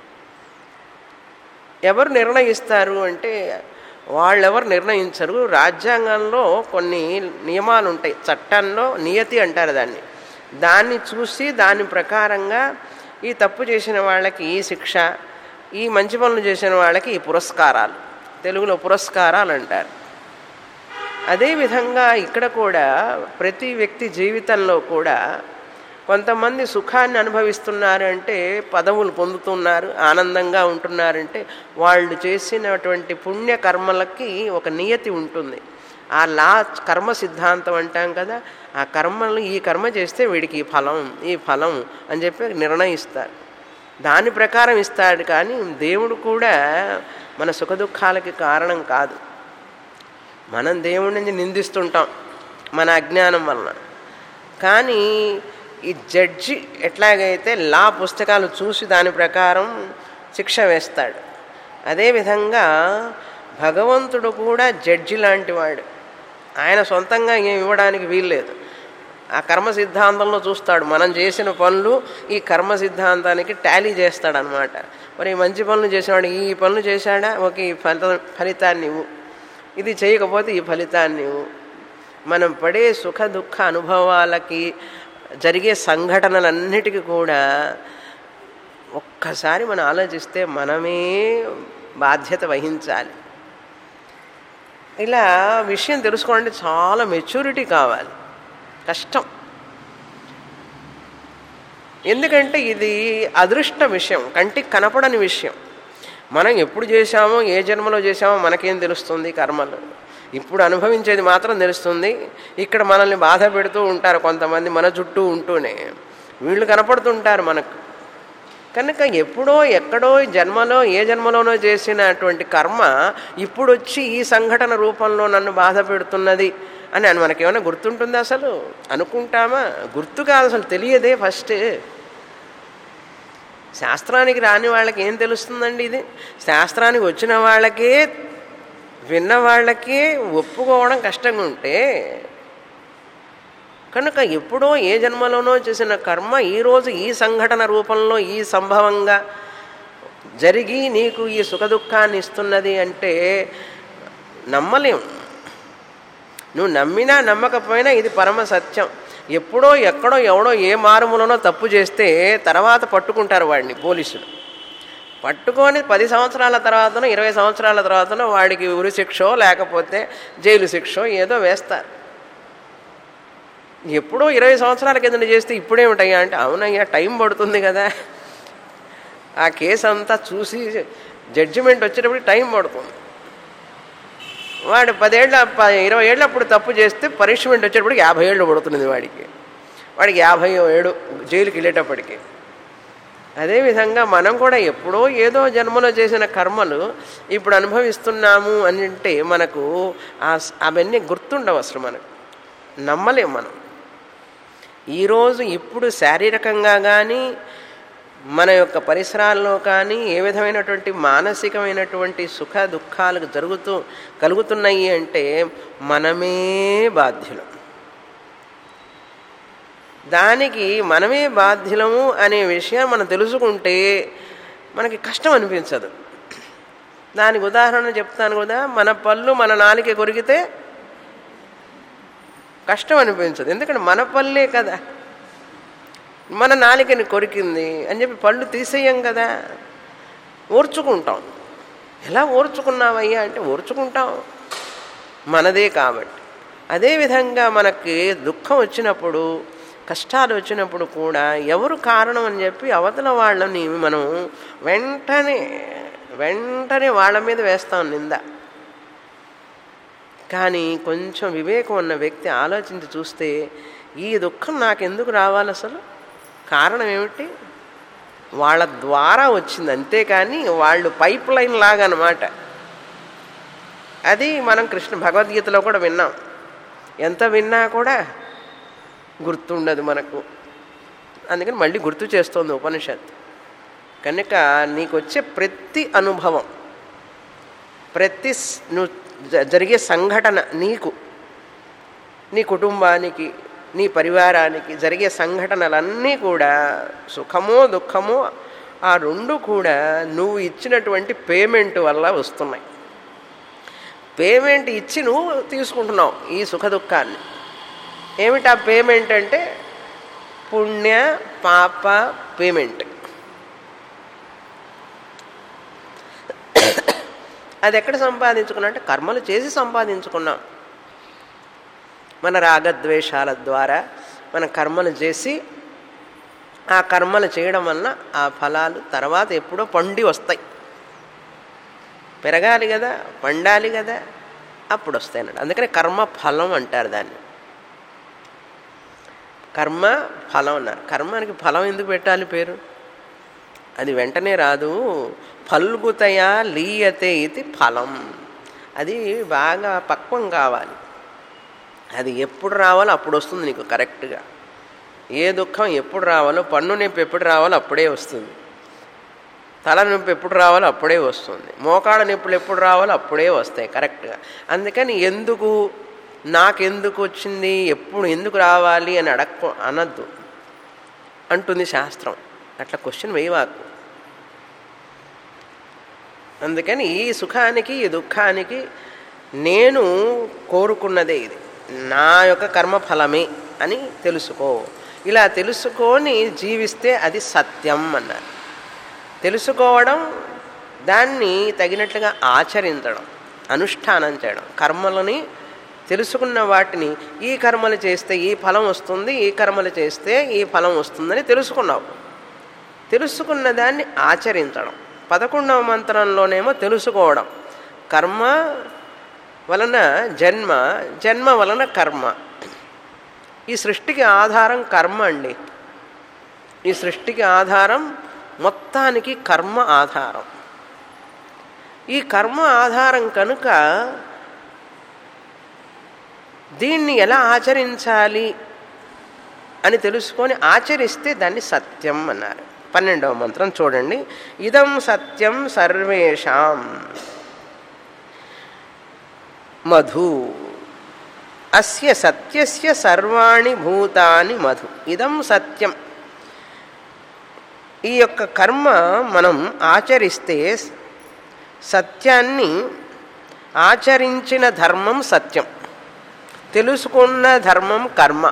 Speaker 1: ఎవరు నిర్ణయిస్తారు అంటే వాళ్ళెవరు నిర్ణయించరు రాజ్యాంగంలో కొన్ని నియమాలు ఉంటాయి చట్టంలో నియతి అంటారు దాన్ని దాన్ని చూసి దాని ప్రకారంగా ఈ తప్పు చేసిన వాళ్ళకి ఈ శిక్ష ఈ మంచి పనులు చేసిన వాళ్ళకి ఈ పురస్కారాలు తెలుగులో పురస్కారాలు అంటారు అదేవిధంగా ఇక్కడ కూడా ప్రతి వ్యక్తి జీవితంలో కూడా కొంతమంది సుఖాన్ని అనుభవిస్తున్నారు అంటే పదవులు పొందుతున్నారు ఆనందంగా ఉంటున్నారంటే వాళ్ళు చేసినటువంటి పుణ్య కర్మలకి ఒక నియతి ఉంటుంది ఆ లా కర్మ సిద్ధాంతం అంటాం కదా ఆ కర్మలు ఈ కర్మ చేస్తే వీడికి ఈ ఫలం ఈ ఫలం అని చెప్పి నిర్ణయిస్తారు దాని ప్రకారం ఇస్తాడు కానీ దేవుడు కూడా మన సుఖదుఖాలకి కారణం కాదు మనం దేవుడిని నిందిస్తుంటాం మన అజ్ఞానం వలన కానీ ఈ జడ్జి ఎట్లాగైతే లా పుస్తకాలు చూసి దాని ప్రకారం శిక్ష వేస్తాడు అదేవిధంగా భగవంతుడు కూడా జడ్జి లాంటివాడు ఆయన సొంతంగా ఏం ఇవ్వడానికి వీల్లేదు ఆ కర్మ సిద్ధాంతంలో చూస్తాడు మనం చేసిన పనులు ఈ కర్మ సిద్ధాంతానికి టాలీ చేస్తాడనమాట మరి మంచి పనులు చేసేవాడు ఈ పనులు చేశాడా ఓకే ఈ ఫలిత ఫలితాన్ని ఇవ్వు ఇది చేయకపోతే ఈ ఫలితాన్ని ఇవ్వు మనం పడే సుఖ దుఃఖ అనుభవాలకి జరిగే సంఘటనలన్నిటికీ కూడా ఒక్కసారి మనం ఆలోచిస్తే మనమే బాధ్యత వహించాలి ఇలా విషయం తెలుసుకోవాలంటే చాలా మెచ్యూరిటీ కావాలి కష్టం ఎందుకంటే ఇది అదృష్ట విషయం కంటికి కనపడని విషయం మనం ఎప్పుడు చేశామో ఏ జన్మలో చేశామో మనకేం తెలుస్తుంది కర్మలు ఇప్పుడు అనుభవించేది మాత్రం తెలుస్తుంది ఇక్కడ మనల్ని బాధ పెడుతూ ఉంటారు కొంతమంది మన చుట్టూ ఉంటూనే వీళ్ళు కనపడుతుంటారు మనకు కనుక ఎప్పుడో ఎక్కడో జన్మలో ఏ జన్మలోనో చేసినటువంటి కర్మ ఇప్పుడు వచ్చి ఈ సంఘటన రూపంలో నన్ను బాధ పెడుతున్నది అని అని మనకేమైనా గుర్తుంటుందా అసలు అనుకుంటామా గుర్తు కాదు అసలు తెలియదే ఫస్ట్ శాస్త్రానికి రాని వాళ్ళకి ఏం తెలుస్తుందండి ఇది శాస్త్రానికి వచ్చిన వాళ్ళకే విన్న వాళ్ళకే ఒప్పుకోవడం కష్టంగా ఉంటే కనుక ఎప్పుడో ఏ జన్మలోనో చేసిన కర్మ ఈరోజు ఈ సంఘటన రూపంలో ఈ సంభవంగా జరిగి నీకు ఈ సుఖదుఖాన్ని ఇస్తున్నది అంటే నమ్మలేం నువ్వు నమ్మినా నమ్మకపోయినా ఇది పరమ సత్యం ఎప్పుడో ఎక్కడో ఎవడో ఏ మారుమూలనో తప్పు చేస్తే తర్వాత పట్టుకుంటారు వాడిని పోలీసులు పట్టుకొని పది సంవత్సరాల తర్వాతనో ఇరవై సంవత్సరాల తర్వాతనో వాడికి ఉరి శిక్షో లేకపోతే జైలు శిక్షో ఏదో వేస్తారు ఎప్పుడో ఇరవై సంవత్సరాల కింద చేస్తే ఇప్పుడేమిటయ్యా అంటే అవునయ్యా టైం పడుతుంది కదా ఆ కేసు అంతా చూసి జడ్జిమెంట్ వచ్చేటప్పుడు టైం పడుతుంది వాడు పదేళ్ళ ప ఇరవై ఏళ్ళు అప్పుడు తప్పు చేస్తే పనిష్మెంట్ వచ్చేటప్పటికి యాభై ఏళ్ళు పడుతున్నది వాడికి వాడికి యాభై ఏడు జైలుకి వెళ్ళేటప్పటికి అదేవిధంగా మనం కూడా ఎప్పుడో ఏదో జన్మలో చేసిన కర్మలు ఇప్పుడు అనుభవిస్తున్నాము అని అంటే మనకు అవన్నీ గుర్తుండవు అసలు మనకు నమ్మలేం మనం ఈరోజు ఇప్పుడు శారీరకంగా కానీ మన యొక్క పరిసరాల్లో కానీ ఏ విధమైనటువంటి మానసికమైనటువంటి సుఖ దుఃఖాలు జరుగుతూ కలుగుతున్నాయి అంటే మనమే బాధ్యులం దానికి మనమే బాధ్యులము అనే విషయం మనం తెలుసుకుంటే మనకి కష్టం అనిపించదు దానికి ఉదాహరణ చెప్తాను కదా మన పళ్ళు మన నాలిక కొరికితే కష్టం అనిపించదు ఎందుకంటే మన పల్లే కదా మన నాలికని కొరికింది అని చెప్పి పళ్ళు తీసేయం కదా ఓర్చుకుంటాం ఎలా ఓర్చుకున్నావయ్యా అంటే ఓర్చుకుంటాం మనదే కాబట్టి అదేవిధంగా మనకి దుఃఖం వచ్చినప్పుడు కష్టాలు వచ్చినప్పుడు కూడా ఎవరు కారణం అని చెప్పి అవతల వాళ్ళని మనం వెంటనే వెంటనే వాళ్ళ మీద వేస్తాం నింద కానీ కొంచెం వివేకం ఉన్న వ్యక్తి ఆలోచించి చూస్తే ఈ దుఃఖం నాకెందుకు రావాలి అసలు కారణం ఏమిటి వాళ్ళ ద్వారా వచ్చింది అంతేకాని వాళ్ళు పైప్ లైన్ లాగా అనమాట అది మనం కృష్ణ భగవద్గీతలో కూడా విన్నాం ఎంత విన్నా కూడా గుర్తుండదు మనకు అందుకని మళ్ళీ గుర్తు చేస్తోంది ఉపనిషత్ కనుక నీకు వచ్చే ప్రతి అనుభవం ప్రతి నువ్వు జరిగే సంఘటన నీకు నీ కుటుంబానికి నీ పరివారానికి జరిగే సంఘటనలన్నీ కూడా సుఖమో దుఃఖమో ఆ రెండు కూడా నువ్వు ఇచ్చినటువంటి పేమెంట్ వల్ల వస్తున్నాయి పేమెంట్ ఇచ్చి నువ్వు తీసుకుంటున్నావు ఈ సుఖ దుఃఖాన్ని ఏమిటా పేమెంట్ అంటే పుణ్య పాప పేమెంట్ అది ఎక్కడ సంపాదించుకున్నా అంటే కర్మలు చేసి సంపాదించుకున్నాం మన రాగద్వేషాల ద్వారా మన కర్మలు చేసి ఆ కర్మలు చేయడం వలన ఆ ఫలాలు తర్వాత ఎప్పుడో పండి వస్తాయి పెరగాలి కదా పండాలి కదా అప్పుడు వస్తాయి అన్నాడు అందుకని కర్మ ఫలం అంటారు దాన్ని కర్మ ఫలం అన్నారు కర్మానికి ఫలం ఎందుకు పెట్టాలి పేరు అది వెంటనే రాదు ఫల్గుతయా లీయతే ఇది ఫలం అది బాగా పక్వం కావాలి అది ఎప్పుడు రావాలో అప్పుడు వస్తుంది నీకు కరెక్ట్గా ఏ దుఃఖం ఎప్పుడు రావాలో పన్ను నొప్పి ఎప్పుడు రావాలో అప్పుడే వస్తుంది తల నొప్పి ఎప్పుడు రావాలో అప్పుడే వస్తుంది మోకాళ్ళ నొప్పులు ఎప్పుడు రావాలో అప్పుడే వస్తాయి కరెక్ట్గా అందుకని ఎందుకు నాకెందుకు వచ్చింది ఎప్పుడు ఎందుకు రావాలి అని అడక్క అనద్దు అంటుంది శాస్త్రం అట్లా క్వశ్చన్ వేయవాకు అందుకని ఈ సుఖానికి ఈ దుఃఖానికి నేను కోరుకున్నదే ఇది నా యొక్క కర్మఫలమే అని తెలుసుకో ఇలా తెలుసుకొని జీవిస్తే అది సత్యం అన్నారు తెలుసుకోవడం దాన్ని తగినట్లుగా ఆచరించడం అనుష్ఠానం చేయడం కర్మలని తెలుసుకున్న వాటిని ఈ కర్మలు చేస్తే ఈ ఫలం వస్తుంది ఈ కర్మలు చేస్తే ఈ ఫలం వస్తుందని తెలుసుకున్నావు తెలుసుకున్న దాన్ని ఆచరించడం పదకొండవ మంత్రంలోనేమో తెలుసుకోవడం కర్మ వలన జన్మ జన్మ వలన కర్మ ఈ సృష్టికి ఆధారం కర్మ అండి ఈ సృష్టికి ఆధారం మొత్తానికి కర్మ ఆధారం ఈ కర్మ ఆధారం కనుక దీన్ని ఎలా ఆచరించాలి అని తెలుసుకొని ఆచరిస్తే దాన్ని సత్యం అన్నారు పన్నెండవ మంత్రం చూడండి ఇదం సత్యం సర్వేషాం మధు అస్య సత్యస్య సర్వాణి భూతాని మధు ఇదం సత్యం ఈ యొక్క కర్మ మనం ఆచరిస్తే సత్యాన్ని ఆచరించిన ధర్మం సత్యం తెలుసుకున్న ధర్మం కర్మ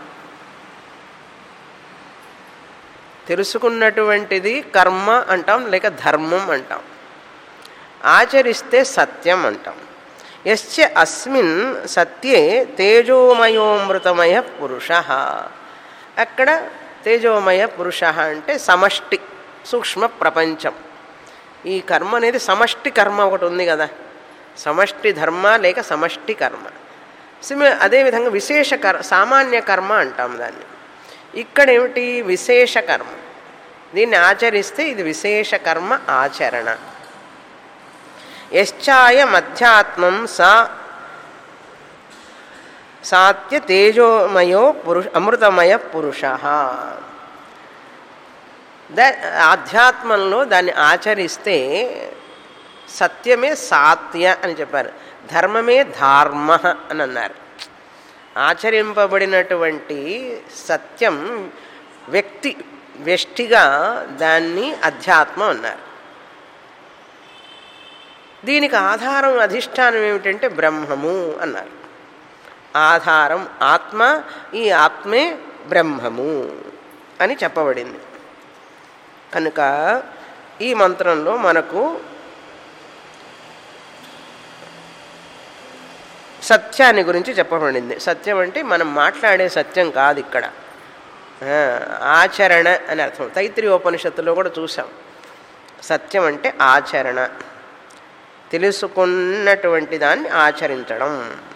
Speaker 1: తెలుసుకున్నటువంటిది కర్మ అంటాం లేక ధర్మం అంటాం ఆచరిస్తే సత్యం అంటాం యశ్చ అస్మిన్ సత్యే తేజోమయోమృతమయ పురుష అక్కడ తేజోమయ పురుష అంటే సమష్టి సూక్ష్మ ప్రపంచం ఈ కర్మ అనేది సమష్టి కర్మ ఒకటి ఉంది కదా సమష్టి ధర్మ లేక సమష్టి కర్మ సిమి అదేవిధంగా విశేష కర్మ సామాన్య కర్మ అంటాం దాన్ని ఇక్కడ ఏమిటి విశేష కర్మ దీన్ని ఆచరిస్తే ఇది విశేష కర్మ ఆచరణ యశ్చాయ మధ్యాత్మం సా సాత్య తేజోమయో పురుష అమృతమయ పురుష ద ఆధ్యాత్మంలో దాన్ని ఆచరిస్తే సత్యమే సాత్య అని చెప్పారు ధర్మమే ధార్మ అని అన్నారు ఆచరింపబడినటువంటి సత్యం వ్యక్తి వ్యష్టిగా దాన్ని అధ్యాత్మం అన్నారు దీనికి ఆధారం అధిష్టానం ఏమిటంటే బ్రహ్మము అన్నారు ఆధారం ఆత్మ ఈ ఆత్మే బ్రహ్మము అని చెప్పబడింది కనుక ఈ మంత్రంలో మనకు సత్యాన్ని గురించి చెప్పబడింది సత్యం అంటే మనం మాట్లాడే సత్యం కాదు ఇక్కడ ఆచరణ అని అర్థం తైత్రీయోపనిషత్తులో కూడా చూసాం సత్యం అంటే ఆచరణ తెలుసుకున్నటువంటి దాన్ని ఆచరించడం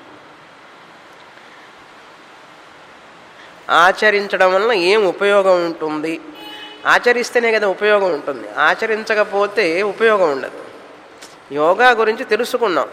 Speaker 1: ఆచరించడం వలన ఏం ఉపయోగం ఉంటుంది ఆచరిస్తేనే కదా ఉపయోగం ఉంటుంది ఆచరించకపోతే ఉపయోగం ఉండదు యోగా గురించి తెలుసుకున్నాం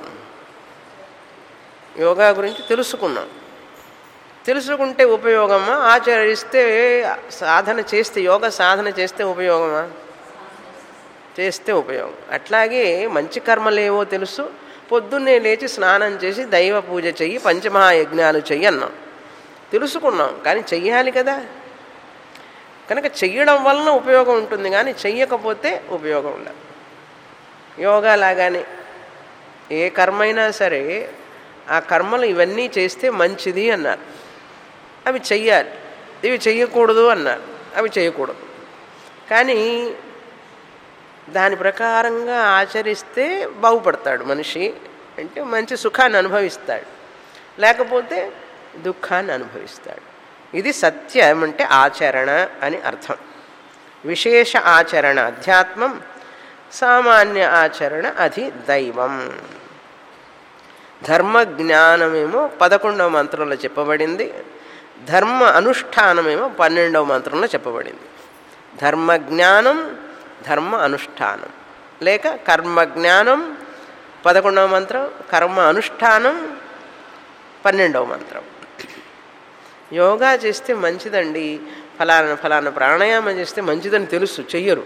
Speaker 1: యోగా గురించి తెలుసుకున్నాం తెలుసుకుంటే ఉపయోగమా ఆచరిస్తే సాధన చేస్తే యోగ సాధన చేస్తే ఉపయోగమా చేస్తే ఉపయోగం అట్లాగే మంచి కర్మలేవో తెలుసు పొద్దున్నే లేచి స్నానం చేసి దైవ పూజ చెయ్యి పంచమహాయజ్ఞాలు చెయ్యి అన్నాం తెలుసుకున్నాం కానీ చెయ్యాలి కదా కనుక చెయ్యడం వలన ఉపయోగం ఉంటుంది కానీ చెయ్యకపోతే ఉపయోగం ఉండదు యోగా లాగానే ఏ కర్మైనా సరే ఆ కర్మలు ఇవన్నీ చేస్తే మంచిది అన్నారు అవి చెయ్యాలి ఇవి చెయ్యకూడదు అన్నారు అవి చేయకూడదు కానీ దాని ప్రకారంగా ఆచరిస్తే బాగుపడతాడు మనిషి అంటే మంచి సుఖాన్ని అనుభవిస్తాడు లేకపోతే దుఃఖాన్ని అనుభవిస్తాడు ఇది సత్యం అంటే ఆచరణ అని అర్థం విశేష ఆచరణ అధ్యాత్మం సామాన్య ఆచరణ అది దైవం ధర్మ జ్ఞానమేమో పదకొండవ మంత్రంలో చెప్పబడింది ధర్మ అనుష్ఠానమేమో పన్నెండవ మంత్రంలో చెప్పబడింది ధర్మ జ్ఞానం ధర్మ అనుష్ఠానం లేక కర్మ జ్ఞానం పదకొండవ మంత్రం కర్మ అనుష్ఠానం పన్నెండవ మంత్రం యోగా చేస్తే మంచిదండి ఫలానా ఫలానా ప్రాణాయామం చేస్తే మంచిదని తెలుసు చెయ్యరు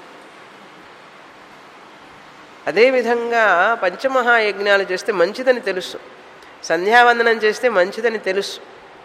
Speaker 1: అదేవిధంగా పంచమహాయజ్ఞాలు చేస్తే మంచిదని తెలుసు సంధ్యావందనం చేస్తే మంచిదని తెలుసు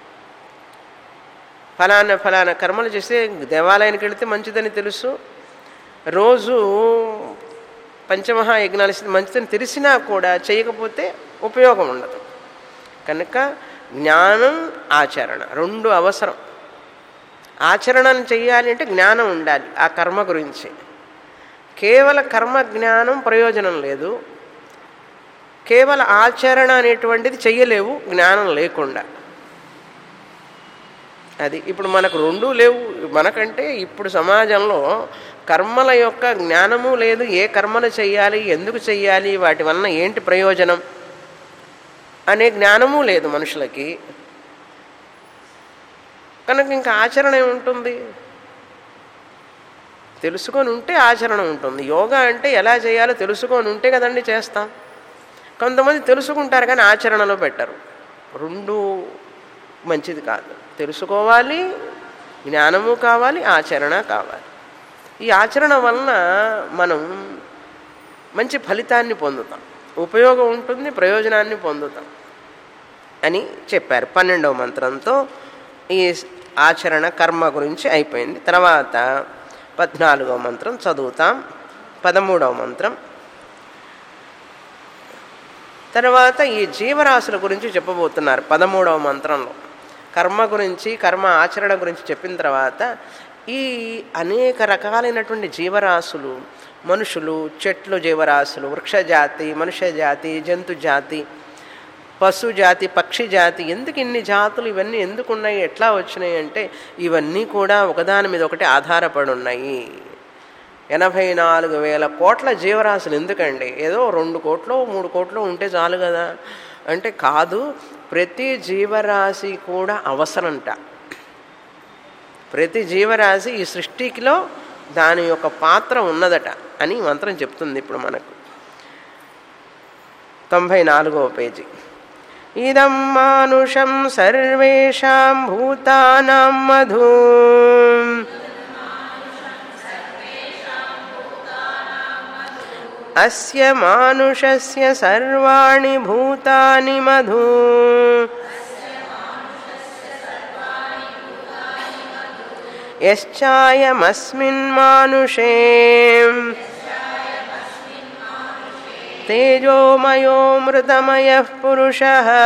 Speaker 1: ఫలానా ఫలానా కర్మలు చేస్తే దేవాలయానికి వెళితే మంచిదని తెలుసు రోజు పంచమహాయజ్ఞాలు చేస్తే మంచిదని తెలిసినా కూడా చేయకపోతే ఉపయోగం ఉండదు కనుక జ్ఞానం ఆచరణ రెండు అవసరం ఆచరణను చెయ్యాలి అంటే జ్ఞానం ఉండాలి ఆ కర్మ గురించి కేవల కర్మ జ్ఞానం ప్రయోజనం లేదు కేవల ఆచరణ అనేటువంటిది చెయ్యలేవు జ్ఞానం లేకుండా అది ఇప్పుడు మనకు రెండూ లేవు మనకంటే ఇప్పుడు సమాజంలో కర్మల యొక్క జ్ఞానము లేదు ఏ కర్మలు చెయ్యాలి ఎందుకు చెయ్యాలి వాటి వలన ఏంటి ప్రయోజనం అనే జ్ఞానము లేదు మనుషులకి కనుక ఇంకా ఆచరణ ఏముంటుంది తెలుసుకొని ఉంటే ఆచరణ ఉంటుంది యోగా అంటే ఎలా చేయాలో తెలుసుకొని ఉంటే కదండి చేస్తాం కొంతమంది తెలుసుకుంటారు కానీ ఆచరణలో పెట్టరు రెండు మంచిది కాదు తెలుసుకోవాలి జ్ఞానము కావాలి ఆచరణ కావాలి ఈ ఆచరణ వలన మనం మంచి ఫలితాన్ని పొందుతాం ఉపయోగం ఉంటుంది ప్రయోజనాన్ని పొందుతాం అని చెప్పారు పన్నెండవ మంత్రంతో ఈ ఆచరణ కర్మ గురించి అయిపోయింది తర్వాత పద్నాలుగవ మంత్రం చదువుతాం పదమూడవ మంత్రం తర్వాత ఈ జీవరాశుల గురించి చెప్పబోతున్నారు పదమూడవ మంత్రంలో కర్మ గురించి కర్మ ఆచరణ గురించి చెప్పిన తర్వాత ఈ అనేక రకాలైనటువంటి జీవరాశులు మనుషులు చెట్లు జీవరాశులు వృక్షజాతి మనుష్య జాతి జంతు జాతి పశు జాతి పక్షి జాతి ఎందుకు ఇన్ని జాతులు ఇవన్నీ ఎందుకు ఉన్నాయి ఎట్లా వచ్చినాయి అంటే ఇవన్నీ కూడా ఒకదాని మీద ఒకటి ఆధారపడి ఉన్నాయి ఎనభై నాలుగు వేల కోట్ల జీవరాశులు ఎందుకండి ఏదో రెండు కోట్లు మూడు కోట్లు ఉంటే చాలు కదా అంటే కాదు ప్రతి జీవరాశి కూడా అవసరంట ప్రతి జీవరాశి ఈ సృష్టికిలో దాని యొక్క పాత్ర ఉన్నదట అని మంత్రం చెప్తుంది ఇప్పుడు మనకు తొంభై నాలుగవ పేజీ ఇదం మానుషం సర్వేషాం భూతానాం మధు అస్య మానుషస్య సర్వాణి భూతాని మధు యశ్చాయమస్మిన్ మానుషే తేజోమయో మృతమయ పురుష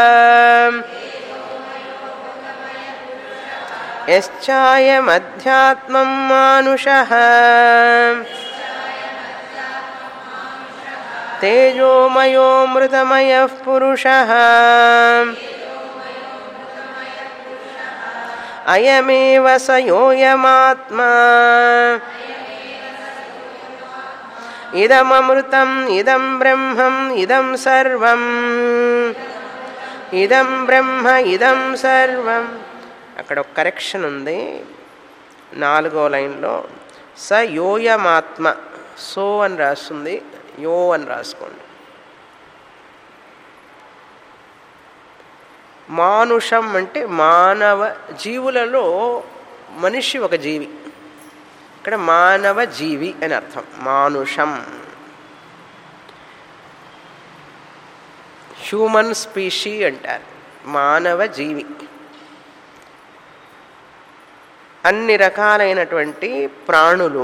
Speaker 1: యశ్చాయమధ్యాత్మం మానుష తేజోమయో మృతమయ పురుష అయమేవ స యోయమాత్మా ఇదమృతం ఇదం బ్రహ్మం ఇదం సర్వం ఇదం బ్రహ్మ ఇదం సర్వం అక్కడ ఒక కరెక్షన్ ఉంది నాలుగో లైన్లో స యోయమాత్మ సో అని రాస్తుంది యో అని రాసుకోండి మానుషం అంటే మానవ జీవులలో మనిషి ఒక జీవి ఇక్కడ మానవ జీవి అని అర్థం మానుషం హ్యూమన్ స్పీషీ అంటారు మానవ జీవి అన్ని రకాలైనటువంటి ప్రాణులు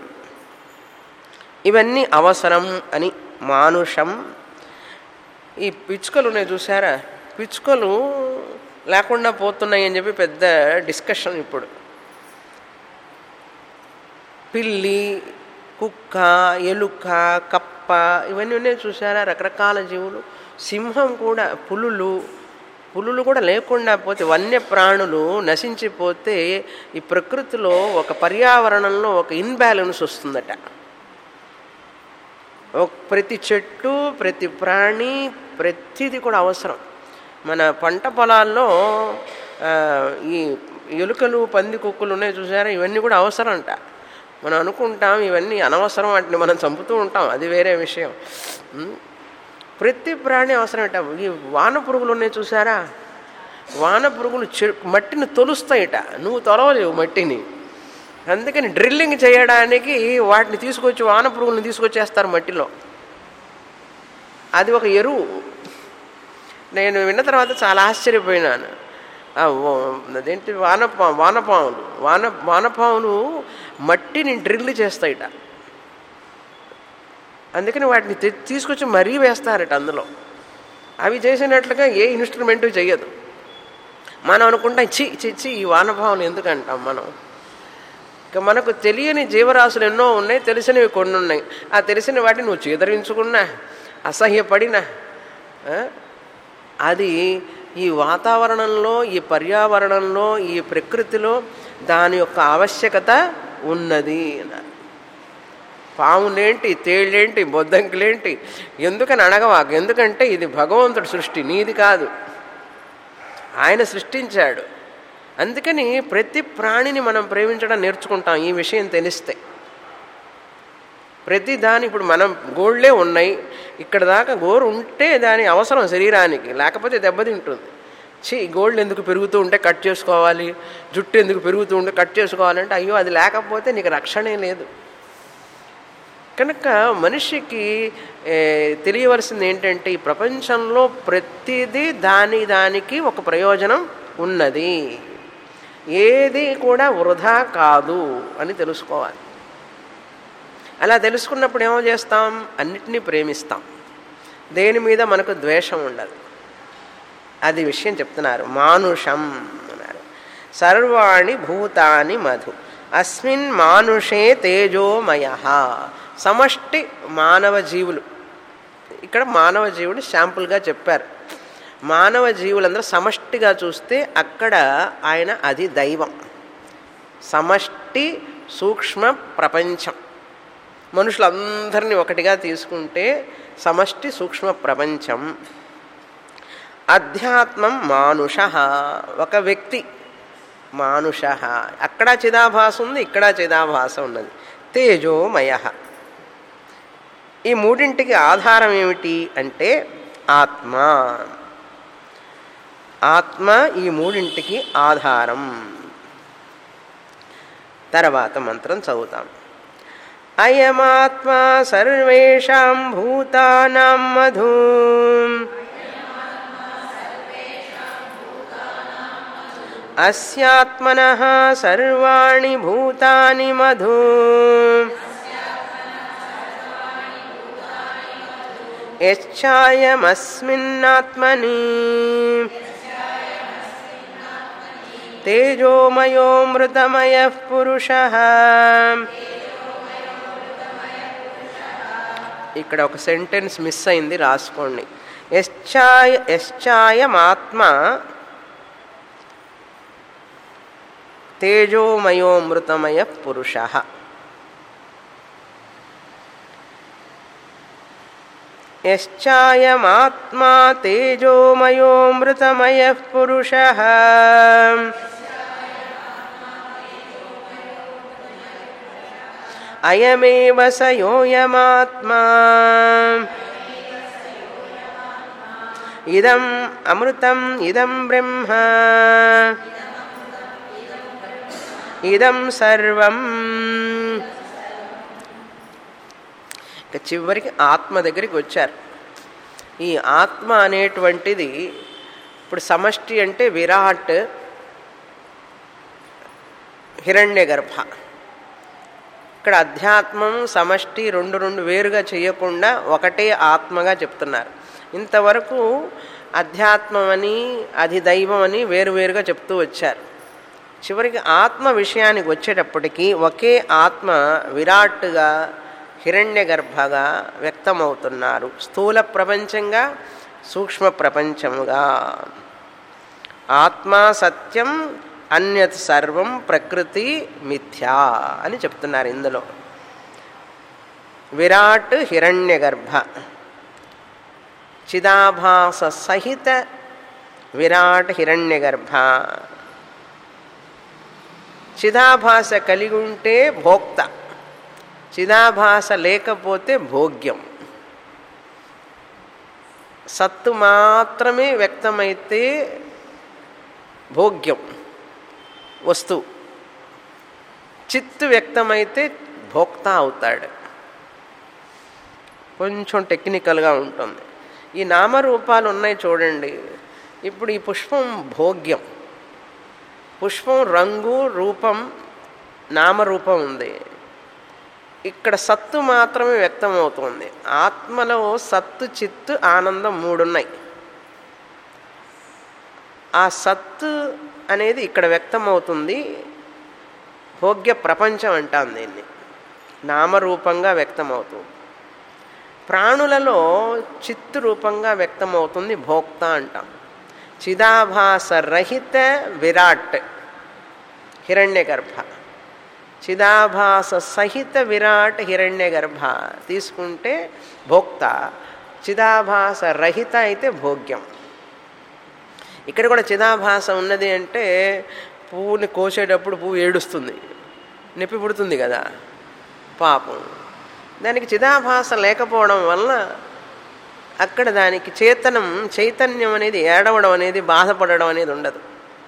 Speaker 1: ఇవన్నీ అవసరం అని మానుషం ఈ పిచ్చుకలు ఉన్నాయి చూసారా పిచ్చుకలు లేకుండా పోతున్నాయి అని చెప్పి పెద్ద డిస్కషన్ ఇప్పుడు పిల్లి కుక్క ఎలుక కప్ప ఇవన్నీ ఉన్నాయి చూసారా రకరకాల జీవులు సింహం కూడా పులులు పులులు కూడా లేకుండా పోతే వన్య ప్రాణులు నశించిపోతే ఈ ప్రకృతిలో ఒక పర్యావరణంలో ఒక ఇన్బ్యాలెన్స్ వస్తుందట ప్రతి చెట్టు ప్రతి ప్రాణి ప్రతిది కూడా అవసరం మన పంట పొలాల్లో ఈ ఎలుకలు పంది కుక్కలు ఉన్నాయి చూసారా ఇవన్నీ కూడా అవసరం అంట మనం అనుకుంటాం ఇవన్నీ అనవసరం వాటిని మనం చంపుతూ ఉంటాం అది వేరే విషయం ప్రతి ప్రాణి అవసరమట ఈ వాన పురుగులు ఉన్నాయి చూసారా వాన పురుగులు చె మట్టిని తొలుస్తాయిట నువ్వు తొలవలేవు మట్టిని అందుకని డ్రిల్లింగ్ చేయడానికి వాటిని తీసుకొచ్చి వాన పురుగులను తీసుకొచ్చేస్తారు మట్టిలో అది ఒక ఎరువు నేను విన్న తర్వాత చాలా ఆశ్చర్యపోయినాను అదేంటి వానపా వానపాములు వాన వానపాములు మట్టిని డ్రిల్ చేస్తాయిట అందుకని వాటిని తీసుకొచ్చి మరీ వేస్తారట అందులో అవి చేసినట్లుగా ఏ ఇన్స్ట్రుమెంటు చేయదు మనం అనుకుంటాం చి చిచ్చి ఈ వానభావం ఎందుకు అంటాం మనం ఇక మనకు తెలియని జీవరాశులు ఎన్నో ఉన్నాయి తెలిసినవి కొన్ని ఉన్నాయి ఆ తెలిసిన వాటిని నువ్వు చేదరించుకున్నా అసహ్యపడినా ఆ, అది ఈ వాతావరణంలో ఈ పర్యావరణంలో ఈ ప్రకృతిలో దాని యొక్క ఆవశ్యకత ఉన్నది అన్నారు పాములేంటి తేళ్ళేంటి బొద్దంకులేంటి ఎందుకని అడగవాకు ఎందుకంటే ఇది భగవంతుడి సృష్టి నీది కాదు ఆయన సృష్టించాడు అందుకని ప్రతి ప్రాణిని మనం ప్రేమించడం నేర్చుకుంటాం ఈ విషయం తెలిస్తే ప్రతి దాని ఇప్పుడు మనం గోళ్ళే ఉన్నాయి ఇక్కడ దాకా గోరు ఉంటే దాని అవసరం శరీరానికి లేకపోతే దెబ్బతింటుంది ఛీ గోల్డ్ ఎందుకు పెరుగుతూ ఉంటే కట్ చేసుకోవాలి జుట్టు ఎందుకు పెరుగుతూ ఉంటే కట్ చేసుకోవాలంటే అయ్యో అది లేకపోతే నీకు రక్షణే లేదు కనుక మనిషికి ఏ, తెలియవలసింది ఏంటంటే ఈ ప్రపంచంలో ప్రతిదీ దాని దానికి ఒక ప్రయోజనం ఉన్నది ఏది కూడా వృధా కాదు అని తెలుసుకోవాలి అలా తెలుసుకున్నప్పుడు ఏమో చేస్తాం అన్నిటినీ ప్రేమిస్తాం దేని మీద మనకు ద్వేషం ఉండదు అది విషయం చెప్తున్నారు మానుషం అన్నారు సర్వాణి భూతాని మధు అస్మిన్ మానుషే తేజోమయ సమష్టి మానవ జీవులు ఇక్కడ మానవ జీవుడు శాంపుల్గా చెప్పారు మానవ జీవులందరూ సమష్టిగా చూస్తే అక్కడ ఆయన అది దైవం సమష్టి సూక్ష్మ ప్రపంచం మనుషులందరినీ ఒకటిగా తీసుకుంటే సమష్టి సూక్ష్మ ప్రపంచం అధ్యాత్మం మానుష ఒక వ్యక్తి మానుష అక్కడ చిదాభాస ఉంది ఇక్కడ చిదాభాస ఉన్నది తేజోమయ ఈ మూడింటికి ఆధారం ఏమిటి అంటే ఆత్మ ఆత్మ ఈ మూడింటికి ఆధారం తర్వాత మంత్రం చదువుతాం అయమాత్మా సర్వేషాం భూతానాం మధు అస్యాత్మన సర్వాణి భూతాని మధు యచ్ఛాయమస్మిన్నాత్మని తేజోమయోమృతమయ పురుష ఇక్కడ ఒక సెంటెన్స్ మిస్ అయింది రాసుకోండి యశ్చాయ యశ్చాయమాత్మ తేజోమయోమృతమయ పురుష యశ్చాయమాత్మా తేజోమయోమృతమయ పురుష అయమేవ స యోయమాత్మా ఇదం అమృతం ఇదం బ్రహ్మ ఇదం సర్వం ఇక చివరికి ఆత్మ దగ్గరికి వచ్చారు ఈ ఆత్మ అనేటువంటిది ఇప్పుడు సమష్టి అంటే విరాట్ హిరణ్య గర్భ ఇక్కడ అధ్యాత్మం సమష్టి రెండు రెండు వేరుగా చేయకుండా ఒకటే ఆత్మగా చెప్తున్నారు ఇంతవరకు అధ్యాత్మం అని అధిదైవం అని వేరువేరుగా చెప్తూ వచ్చారు చివరికి ఆత్మ విషయానికి వచ్చేటప్పటికి ఒకే ఆత్మ విరాట్గా హిరణ్య గర్భగా వ్యక్తమవుతున్నారు స్థూల ప్రపంచంగా సూక్ష్మ ప్రపంచముగా ఆత్మ సత్యం అన్యత్ సర్వం ప్రకృతి మిథ్యా అని చెప్తున్నారు ఇందులో విరాట్ హిరణ్య గర్భ చిదాభాస సహిత విరాట్ హిరణ్య గర్భ చిదాభాస కలిగి ఉంటే భోక్త చిదాభాస లేకపోతే భోగ్యం సత్తు మాత్రమే వ్యక్తమైతే భోగ్యం వస్తువు చిత్తు వ్యక్తమైతే భోక్త అవుతాడు కొంచెం టెక్నికల్గా ఉంటుంది ఈ నామరూపాలు ఉన్నాయి చూడండి ఇప్పుడు ఈ పుష్పం భోగ్యం పుష్పం రంగు రూపం నామరూపం ఉంది ఇక్కడ సత్తు మాత్రమే వ్యక్తమవుతుంది ఆత్మలో సత్తు చిత్తు ఆనందం మూడున్నాయి ఆ సత్తు అనేది ఇక్కడ వ్యక్తమవుతుంది భోగ్య ప్రపంచం అంటాం దీన్ని నామరూపంగా వ్యక్తమవుతుంది ప్రాణులలో చిత్తు రూపంగా వ్యక్తమవుతుంది భోక్త అంటాం చిదాభాస రహిత విరాట్ హిరణ్య గర్భ చిదాభాస సహిత విరాట్ హిరణ్య గర్భ తీసుకుంటే భోక్త చిదాభాస రహిత అయితే భోగ్యం ఇక్కడ కూడా చిదాభాస ఉన్నది అంటే పువ్వుని కోసేటప్పుడు పువ్వు ఏడుస్తుంది నొప్పి పుడుతుంది కదా పాపం దానికి చిదాభాస లేకపోవడం వల్ల అక్కడ దానికి చేతనం చైతన్యం అనేది ఏడవడం అనేది బాధపడడం అనేది ఉండదు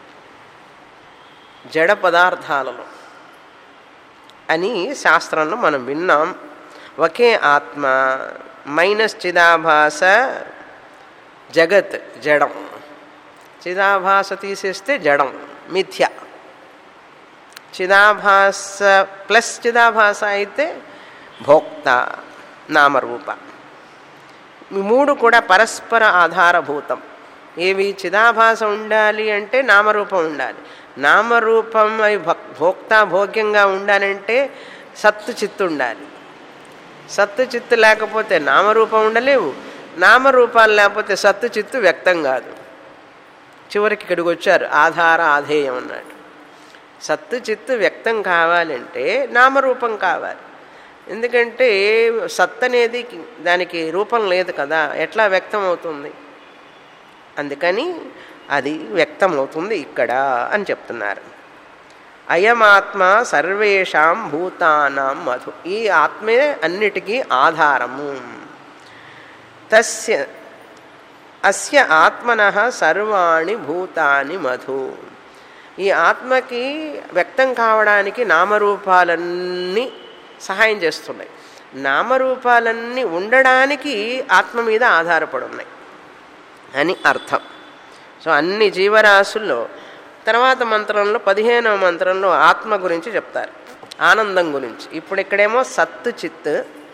Speaker 1: జడ పదార్థాలలో అని శాస్త్రంలో మనం విన్నాం ఒకే ఆత్మ మైనస్ చిదాభాస జగత్ జడం చిదాభాస తీసేస్తే జడం మిథ్య చిదాభాస ప్లస్ చిదాభాస అయితే భోక్త నామరూప ఈ మూడు కూడా పరస్పర ఆధారభూతం ఏవి చిదాభాస ఉండాలి అంటే నామరూపం ఉండాలి నామరూపం అవి భోక్త భోగ్యంగా ఉండాలంటే సత్తు చిత్తు ఉండాలి సత్తు చిత్తు లేకపోతే నామరూపం ఉండలేవు నామరూపాలు లేకపోతే సత్తు చిత్తు వ్యక్తం కాదు చివరికి ఇక్కడికి వచ్చారు ఆధార ఆధేయం అన్నాడు సత్తు చిత్తు వ్యక్తం కావాలంటే నామరూపం కావాలి ఎందుకంటే సత్ అనేది దానికి రూపం లేదు కదా ఎట్లా వ్యక్తం అవుతుంది అందుకని అది వ్యక్తం అవుతుంది ఇక్కడ అని చెప్తున్నారు అయమాత్మ సర్వేషాం భూతానాం మధు ఈ ఆత్మే అన్నిటికీ ఆధారము తస్య అస్య ఆత్మన సర్వాణి భూతాని మధు ఈ ఆత్మకి వ్యక్తం కావడానికి నామరూపాలన్నీ సహాయం చేస్తున్నాయి నామరూపాలన్నీ ఉండడానికి ఆత్మ మీద ఆధారపడి ఉన్నాయి అని అర్థం సో అన్ని జీవరాశుల్లో తర్వాత మంత్రంలో పదిహేనవ మంత్రంలో ఆత్మ గురించి చెప్తారు ఆనందం గురించి ఇప్పుడు ఇక్కడేమో సత్తు చిత్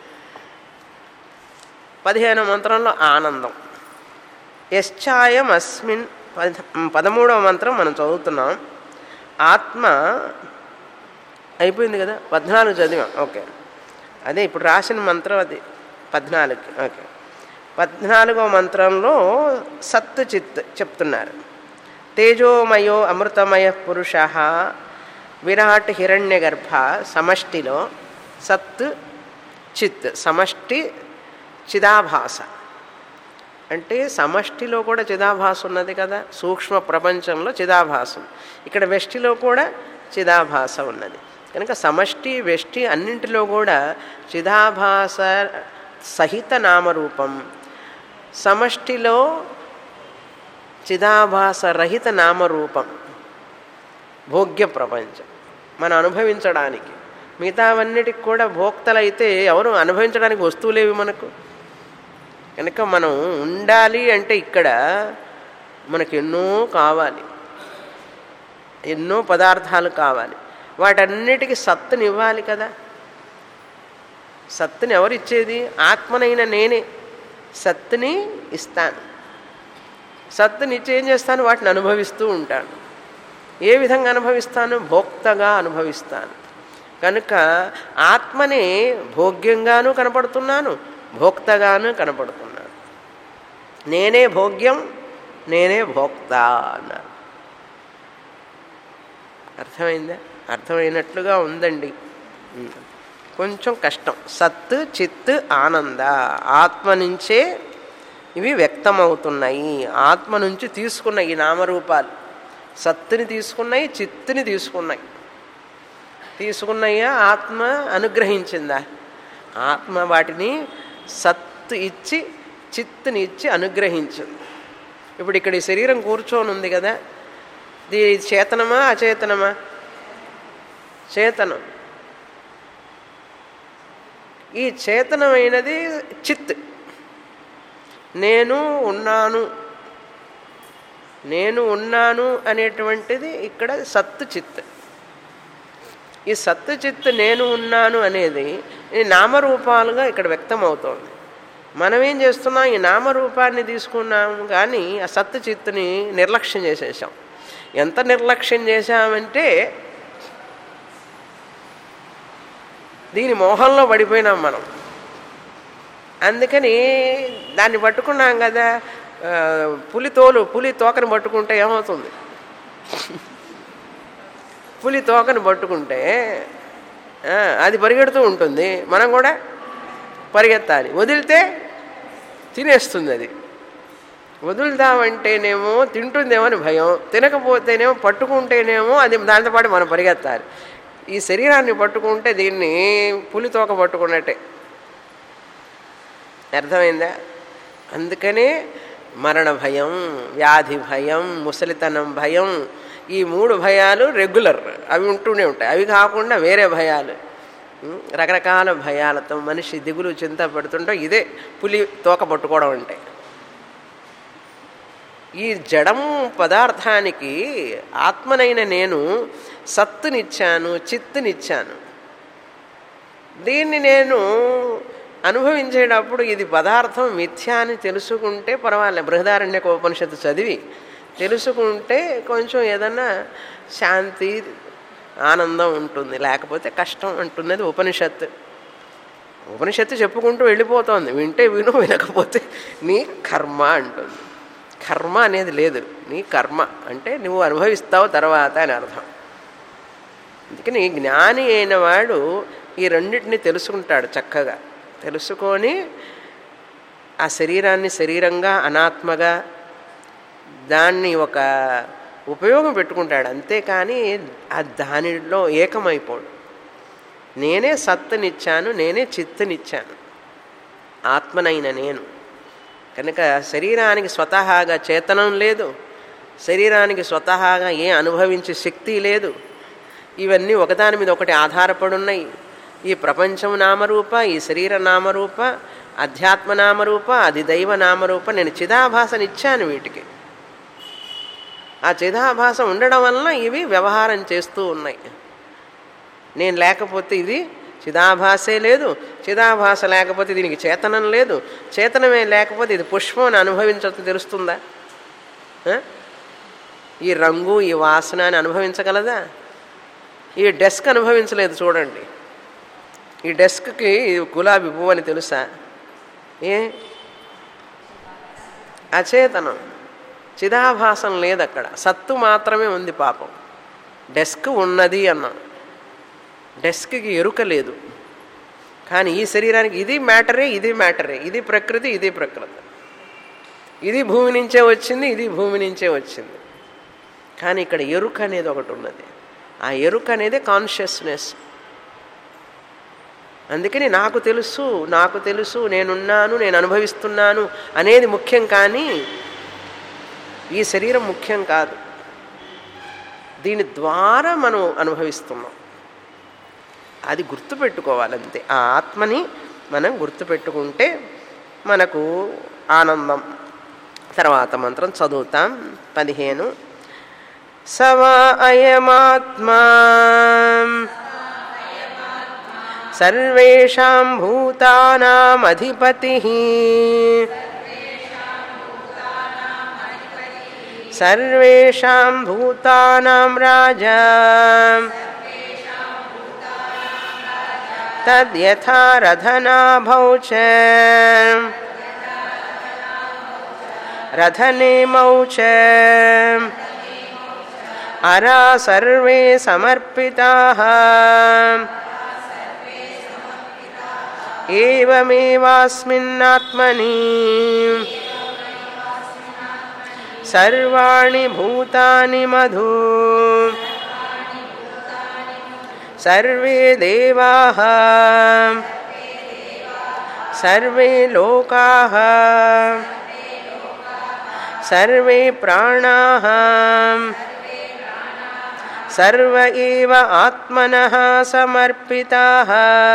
Speaker 1: పదిహేనవ మంత్రంలో ఆనందం యశ్చాయం అస్మిన్ పద పదమూడవ మంత్రం మనం చదువుతున్నాం ఆత్మ అయిపోయింది కదా పద్నాలుగు చదివాం ఓకే అదే ఇప్పుడు రాసిన మంత్రం అది పద్నాలుగు ఓకే పద్నాలుగో మంత్రంలో సత్తు చిత్ చెప్తున్నారు తేజోమయో అమృతమయ పురుష విరాట్ హిరణ్య గర్భ సమష్టిలో సత్ చిత్ సమష్టి చిదాభాస అంటే సమష్టిలో కూడా చిదాభాస ఉన్నది కదా సూక్ష్మ ప్రపంచంలో చిదాభాసం ఇక్కడ వెష్టిలో కూడా చిదాభాస ఉన్నది కనుక సమష్టి వెష్టి అన్నింటిలో కూడా చిదాభాస సహిత నామరూపం సమష్టిలో చిదాభాస రహిత నామరూపం భోగ్య ప్రపంచం మనం అనుభవించడానికి మిగతావన్నిటికి కూడా భోక్తలైతే ఎవరు అనుభవించడానికి వస్తువులేవి మనకు కనుక మనం ఉండాలి అంటే ఇక్కడ మనకు ఎన్నో కావాలి ఎన్నో పదార్థాలు కావాలి వాటన్నిటికీ సత్తుని ఇవ్వాలి కదా సత్తుని ఎవరిచ్చేది ఆత్మనైన నేనే సత్తుని ఇస్తాను సత్తుని ఇచ్చి ఏం చేస్తాను వాటిని అనుభవిస్తూ ఉంటాను ఏ విధంగా అనుభవిస్తాను భోక్తగా అనుభవిస్తాను కనుక ఆత్మనే భోగ్యంగాను కనపడుతున్నాను భోక్తగాను కనపడుతున్నాను నేనే భోగ్యం నేనే భోక్త అన్నారు అర్థమైందా అర్థమైనట్లుగా ఉందండి కొంచెం కష్టం సత్ చిత్ ఆనంద ఆత్మ నుంచే ఇవి వ్యక్తమవుతున్నాయి ఆత్మ నుంచి తీసుకున్న ఈ నామరూపాలు సత్తుని తీసుకున్నాయి చిత్తుని తీసుకున్నాయి తీసుకున్నాయా ఆత్మ అనుగ్రహించిందా ఆత్మ వాటిని సత్తు ఇచ్చి చిత్తుని ఇచ్చి అనుగ్రహించింది ఇప్పుడు ఇక్కడ ఈ శరీరం కూర్చొని ఉంది కదా ఇది చేతనమా అచేతనమా చేతనం ఈ చేతనమైనది చిత్ నేను ఉన్నాను నేను ఉన్నాను అనేటువంటిది ఇక్కడ సత్తు చిత్ ఈ సత్తు చిత్ నేను ఉన్నాను అనేది ఈ నామరూపాలుగా ఇక్కడ వ్యక్తం అవుతోంది మనం ఏం చేస్తున్నాం ఈ నామరూపాన్ని తీసుకున్నాము కానీ ఆ సత్తు చిత్తుని నిర్లక్ష్యం చేసేసాం ఎంత నిర్లక్ష్యం చేశామంటే దీని మోహంలో పడిపోయినాం మనం అందుకని దాన్ని పట్టుకున్నాం కదా ఆ, పులి తోలు పులి తోకని పట్టుకుంటే ఏమవుతుంది పులి తోకని పట్టుకుంటే ఆ, అది పరిగెడుతూ ఉంటుంది మనం కూడా పరిగెత్తాలి వదిలితే తినేస్తుంది అది వదులుదామంటేనేమో తింటుందేమో అని భయం తినకపోతేనేమో పట్టుకుంటేనేమో అది దాంతో పాటు మనం పరిగెత్తాలి ఈ శరీరాన్ని పట్టుకుంటే దీన్ని పులి తోక పట్టుకున్నట్టే అర్థమైందా అందుకనే మరణ భయం వ్యాధి భయం ముసలితనం భయం ఈ మూడు భయాలు రెగ్యులర్ అవి ఉంటూనే ఉంటాయి అవి కాకుండా వేరే భయాలు ఉం, రకరకాల భయాలతో మనిషి దిగులు చింత పడుతుంటే ఇదే పులి తోక పట్టుకోవడం అంటే ఈ జడం పదార్థానికి ఆత్మనైన నేను సత్తునిచ్చాను చిత్తునిచ్చాను దీన్ని నేను అనుభవించేటప్పుడు ఇది పదార్థం మిథ్య అని తెలుసుకుంటే పర్వాలేదు బృహదారణ్యక ఉపనిషత్తు చదివి తెలుసుకుంటే కొంచెం ఏదన్నా శాంతి ఆనందం ఉంటుంది లేకపోతే కష్టం అంటున్నది ఉపనిషత్తు ఉపనిషత్తు చెప్పుకుంటూ వెళ్ళిపోతోంది వింటే విను వినకపోతే నీ కర్మ అంటుంది కర్మ అనేది లేదు నీ కర్మ అంటే నువ్వు అనుభవిస్తావు తర్వాత అని అర్థం అందుకని జ్ఞాని అయిన వాడు ఈ రెండింటిని తెలుసుకుంటాడు చక్కగా తెలుసుకొని ఆ శరీరాన్ని శరీరంగా అనాత్మగా దాన్ని ఒక ఉపయోగం పెట్టుకుంటాడు అంతేకాని ఆ దానిలో ఏకమైపోడు నేనే సత్తునిచ్చాను నేనే చిత్తునిచ్చాను ఆత్మనైన నేను కనుక శరీరానికి స్వతహాగా చేతనం లేదు శరీరానికి స్వతహాగా ఏ అనుభవించే శక్తి లేదు ఇవన్నీ ఒకదాని మీద ఒకటి ఆధారపడి ఉన్నాయి ఈ ప్రపంచం నామరూప ఈ శరీర నామరూప అధ్యాత్మ నామరూప అది దైవ నామరూప నేను చిదాభాసనిచ్చాను వీటికి ఆ చిదాభాస ఉండడం వలన ఇవి వ్యవహారం చేస్తూ ఉన్నాయి నేను లేకపోతే ఇది చిదాభాసే లేదు చిదాభాస లేకపోతే దీనికి చేతనం లేదు చేతనమే లేకపోతే ఇది పుష్పం అని అనుభవించడం తెలుస్తుందా ఆ? ఈ రంగు ఈ వాసన అని అనుభవించగలదా ఈ డెస్క్ అనుభవించలేదు చూడండి ఈ డెస్క్కి గులాబీ పువ్వు అని తెలుసా ఏ అచేతనం చిదాభాసం లేదు అక్కడ సత్తు మాత్రమే ఉంది పాపం డెస్క్ ఉన్నది అన్నాం డెస్క్కి ఎరుక లేదు కానీ ఈ శరీరానికి ఇది మ్యాటరే ఇది మ్యాటరే ఇది ప్రకృతి ఇది ప్రకృతి ఇది భూమి నుంచే వచ్చింది ఇది భూమి నుంచే వచ్చింది కానీ ఇక్కడ ఎరుక అనేది ఒకటి ఉన్నది ఆ ఎరుక అనేది కాన్షియస్నెస్ అందుకని నాకు తెలుసు నాకు తెలుసు నేనున్నాను నేను అనుభవిస్తున్నాను అనేది ముఖ్యం కానీ ఈ శరీరం ముఖ్యం కాదు దీని ద్వారా మనం అనుభవిస్తున్నాం అది గుర్తుపెట్టుకోవాలంతే ఆ ఆత్మని మనం గుర్తుపెట్టుకుంటే మనకు ఆనందం తర్వాత మంత్రం చదువుతాం పదిహేను సవా అయమాత్మా సర్వేషాం భూతానామధిపతి సర్వేషాం భూతానాం రాజా తద్యథా రథనాభౌ చ రథనేమౌ చ అరా సర్వే సమర్పితాః ఏవమేవాస్మిన్నాత్మని సర్వాణి భూతాని మధు సర్వే దేవాः సర్వే లోకాः సర్వే ప్రాణాः సర్వ ఏవ ఆత్మనः సమర్పితాः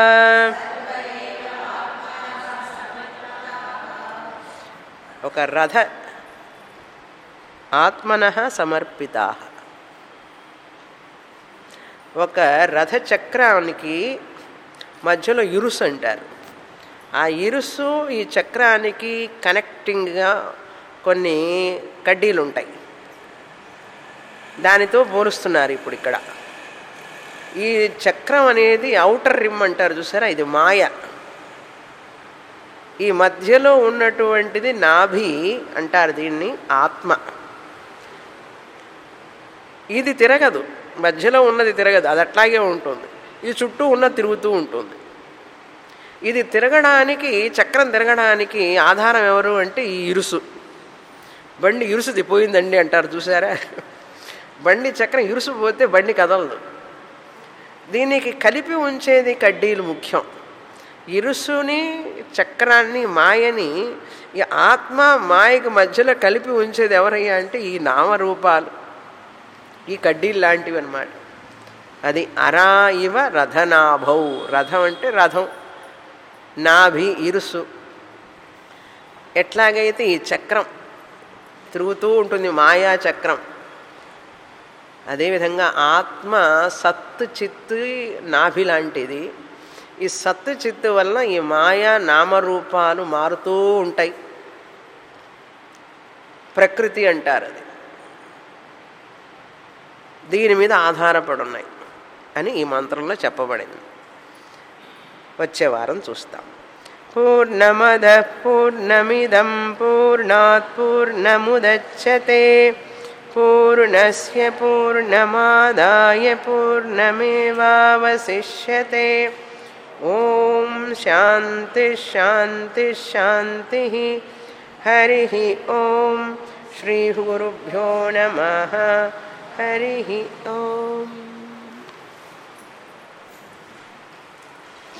Speaker 1: ఒక రథ ఆత్మన సమర్పితా ఒక రథ చక్రానికి మధ్యలో ఇరుసు అంటారు ఆ ఇరుసు ఈ చక్రానికి కనెక్టింగ్గా కొన్ని కడ్డీలు ఉంటాయి దానితో పోలుస్తున్నారు ఇప్పుడు ఇక్కడ ఈ చక్రం అనేది అవుటర్ రిమ్ అంటారు చూసారా ఇది మాయ ఈ మధ్యలో ఉన్నటువంటిది నాభి అంటారు దీన్ని ఆత్మ ఇది తిరగదు మధ్యలో ఉన్నది తిరగదు అది అట్లాగే ఉంటుంది ఇది చుట్టూ ఉన్నది తిరుగుతూ ఉంటుంది ఇది తిరగడానికి చక్రం తిరగడానికి ఆధారం ఎవరు అంటే ఈ ఇరుసు బండి ఇరుసు పోయిందండి అంటారు చూసారా బండి చక్రం ఇరుసు పోతే బండి కదలదు దీనికి కలిపి ఉంచేది కడ్డీలు ముఖ్యం ఇరుసుని చక్రాన్ని మాయని ఈ ఆత్మ మాయకి మధ్యలో కలిపి ఉంచేది ఎవరయ్యా అంటే ఈ నామరూపాలు ఈ కడ్డీలు లాంటివి అనమాట అది అరా ఇవ రథనాభౌ రథం అంటే రథం నాభి ఇరుసు ఎట్లాగైతే ఈ చక్రం తిరుగుతూ ఉంటుంది మాయా చక్రం అదేవిధంగా ఆత్మ సత్తు చిత్తు నాభి లాంటిది ఈ సత్తు చిత్తు వలన ఈ మాయా నామరూపాలు మారుతూ ఉంటాయి ప్రకృతి అంటారు అది దీని మీద ఆధారపడి ఉన్నాయి అని ఈ మంత్రంలో చెప్పబడింది వచ్చే వారం చూస్తాం పూర్ణమద పూర్ణమిదం పూర్ణాత్ పూర్ణముదచ్చతే పూర్ణస్య పూర్ణమాదాయ పూర్ణమేవావశిష్యతే ఓం శాంతి శాంతి శాంతి హరి ఓం శ్రీ గురుభ్యో నమ హరి ఓం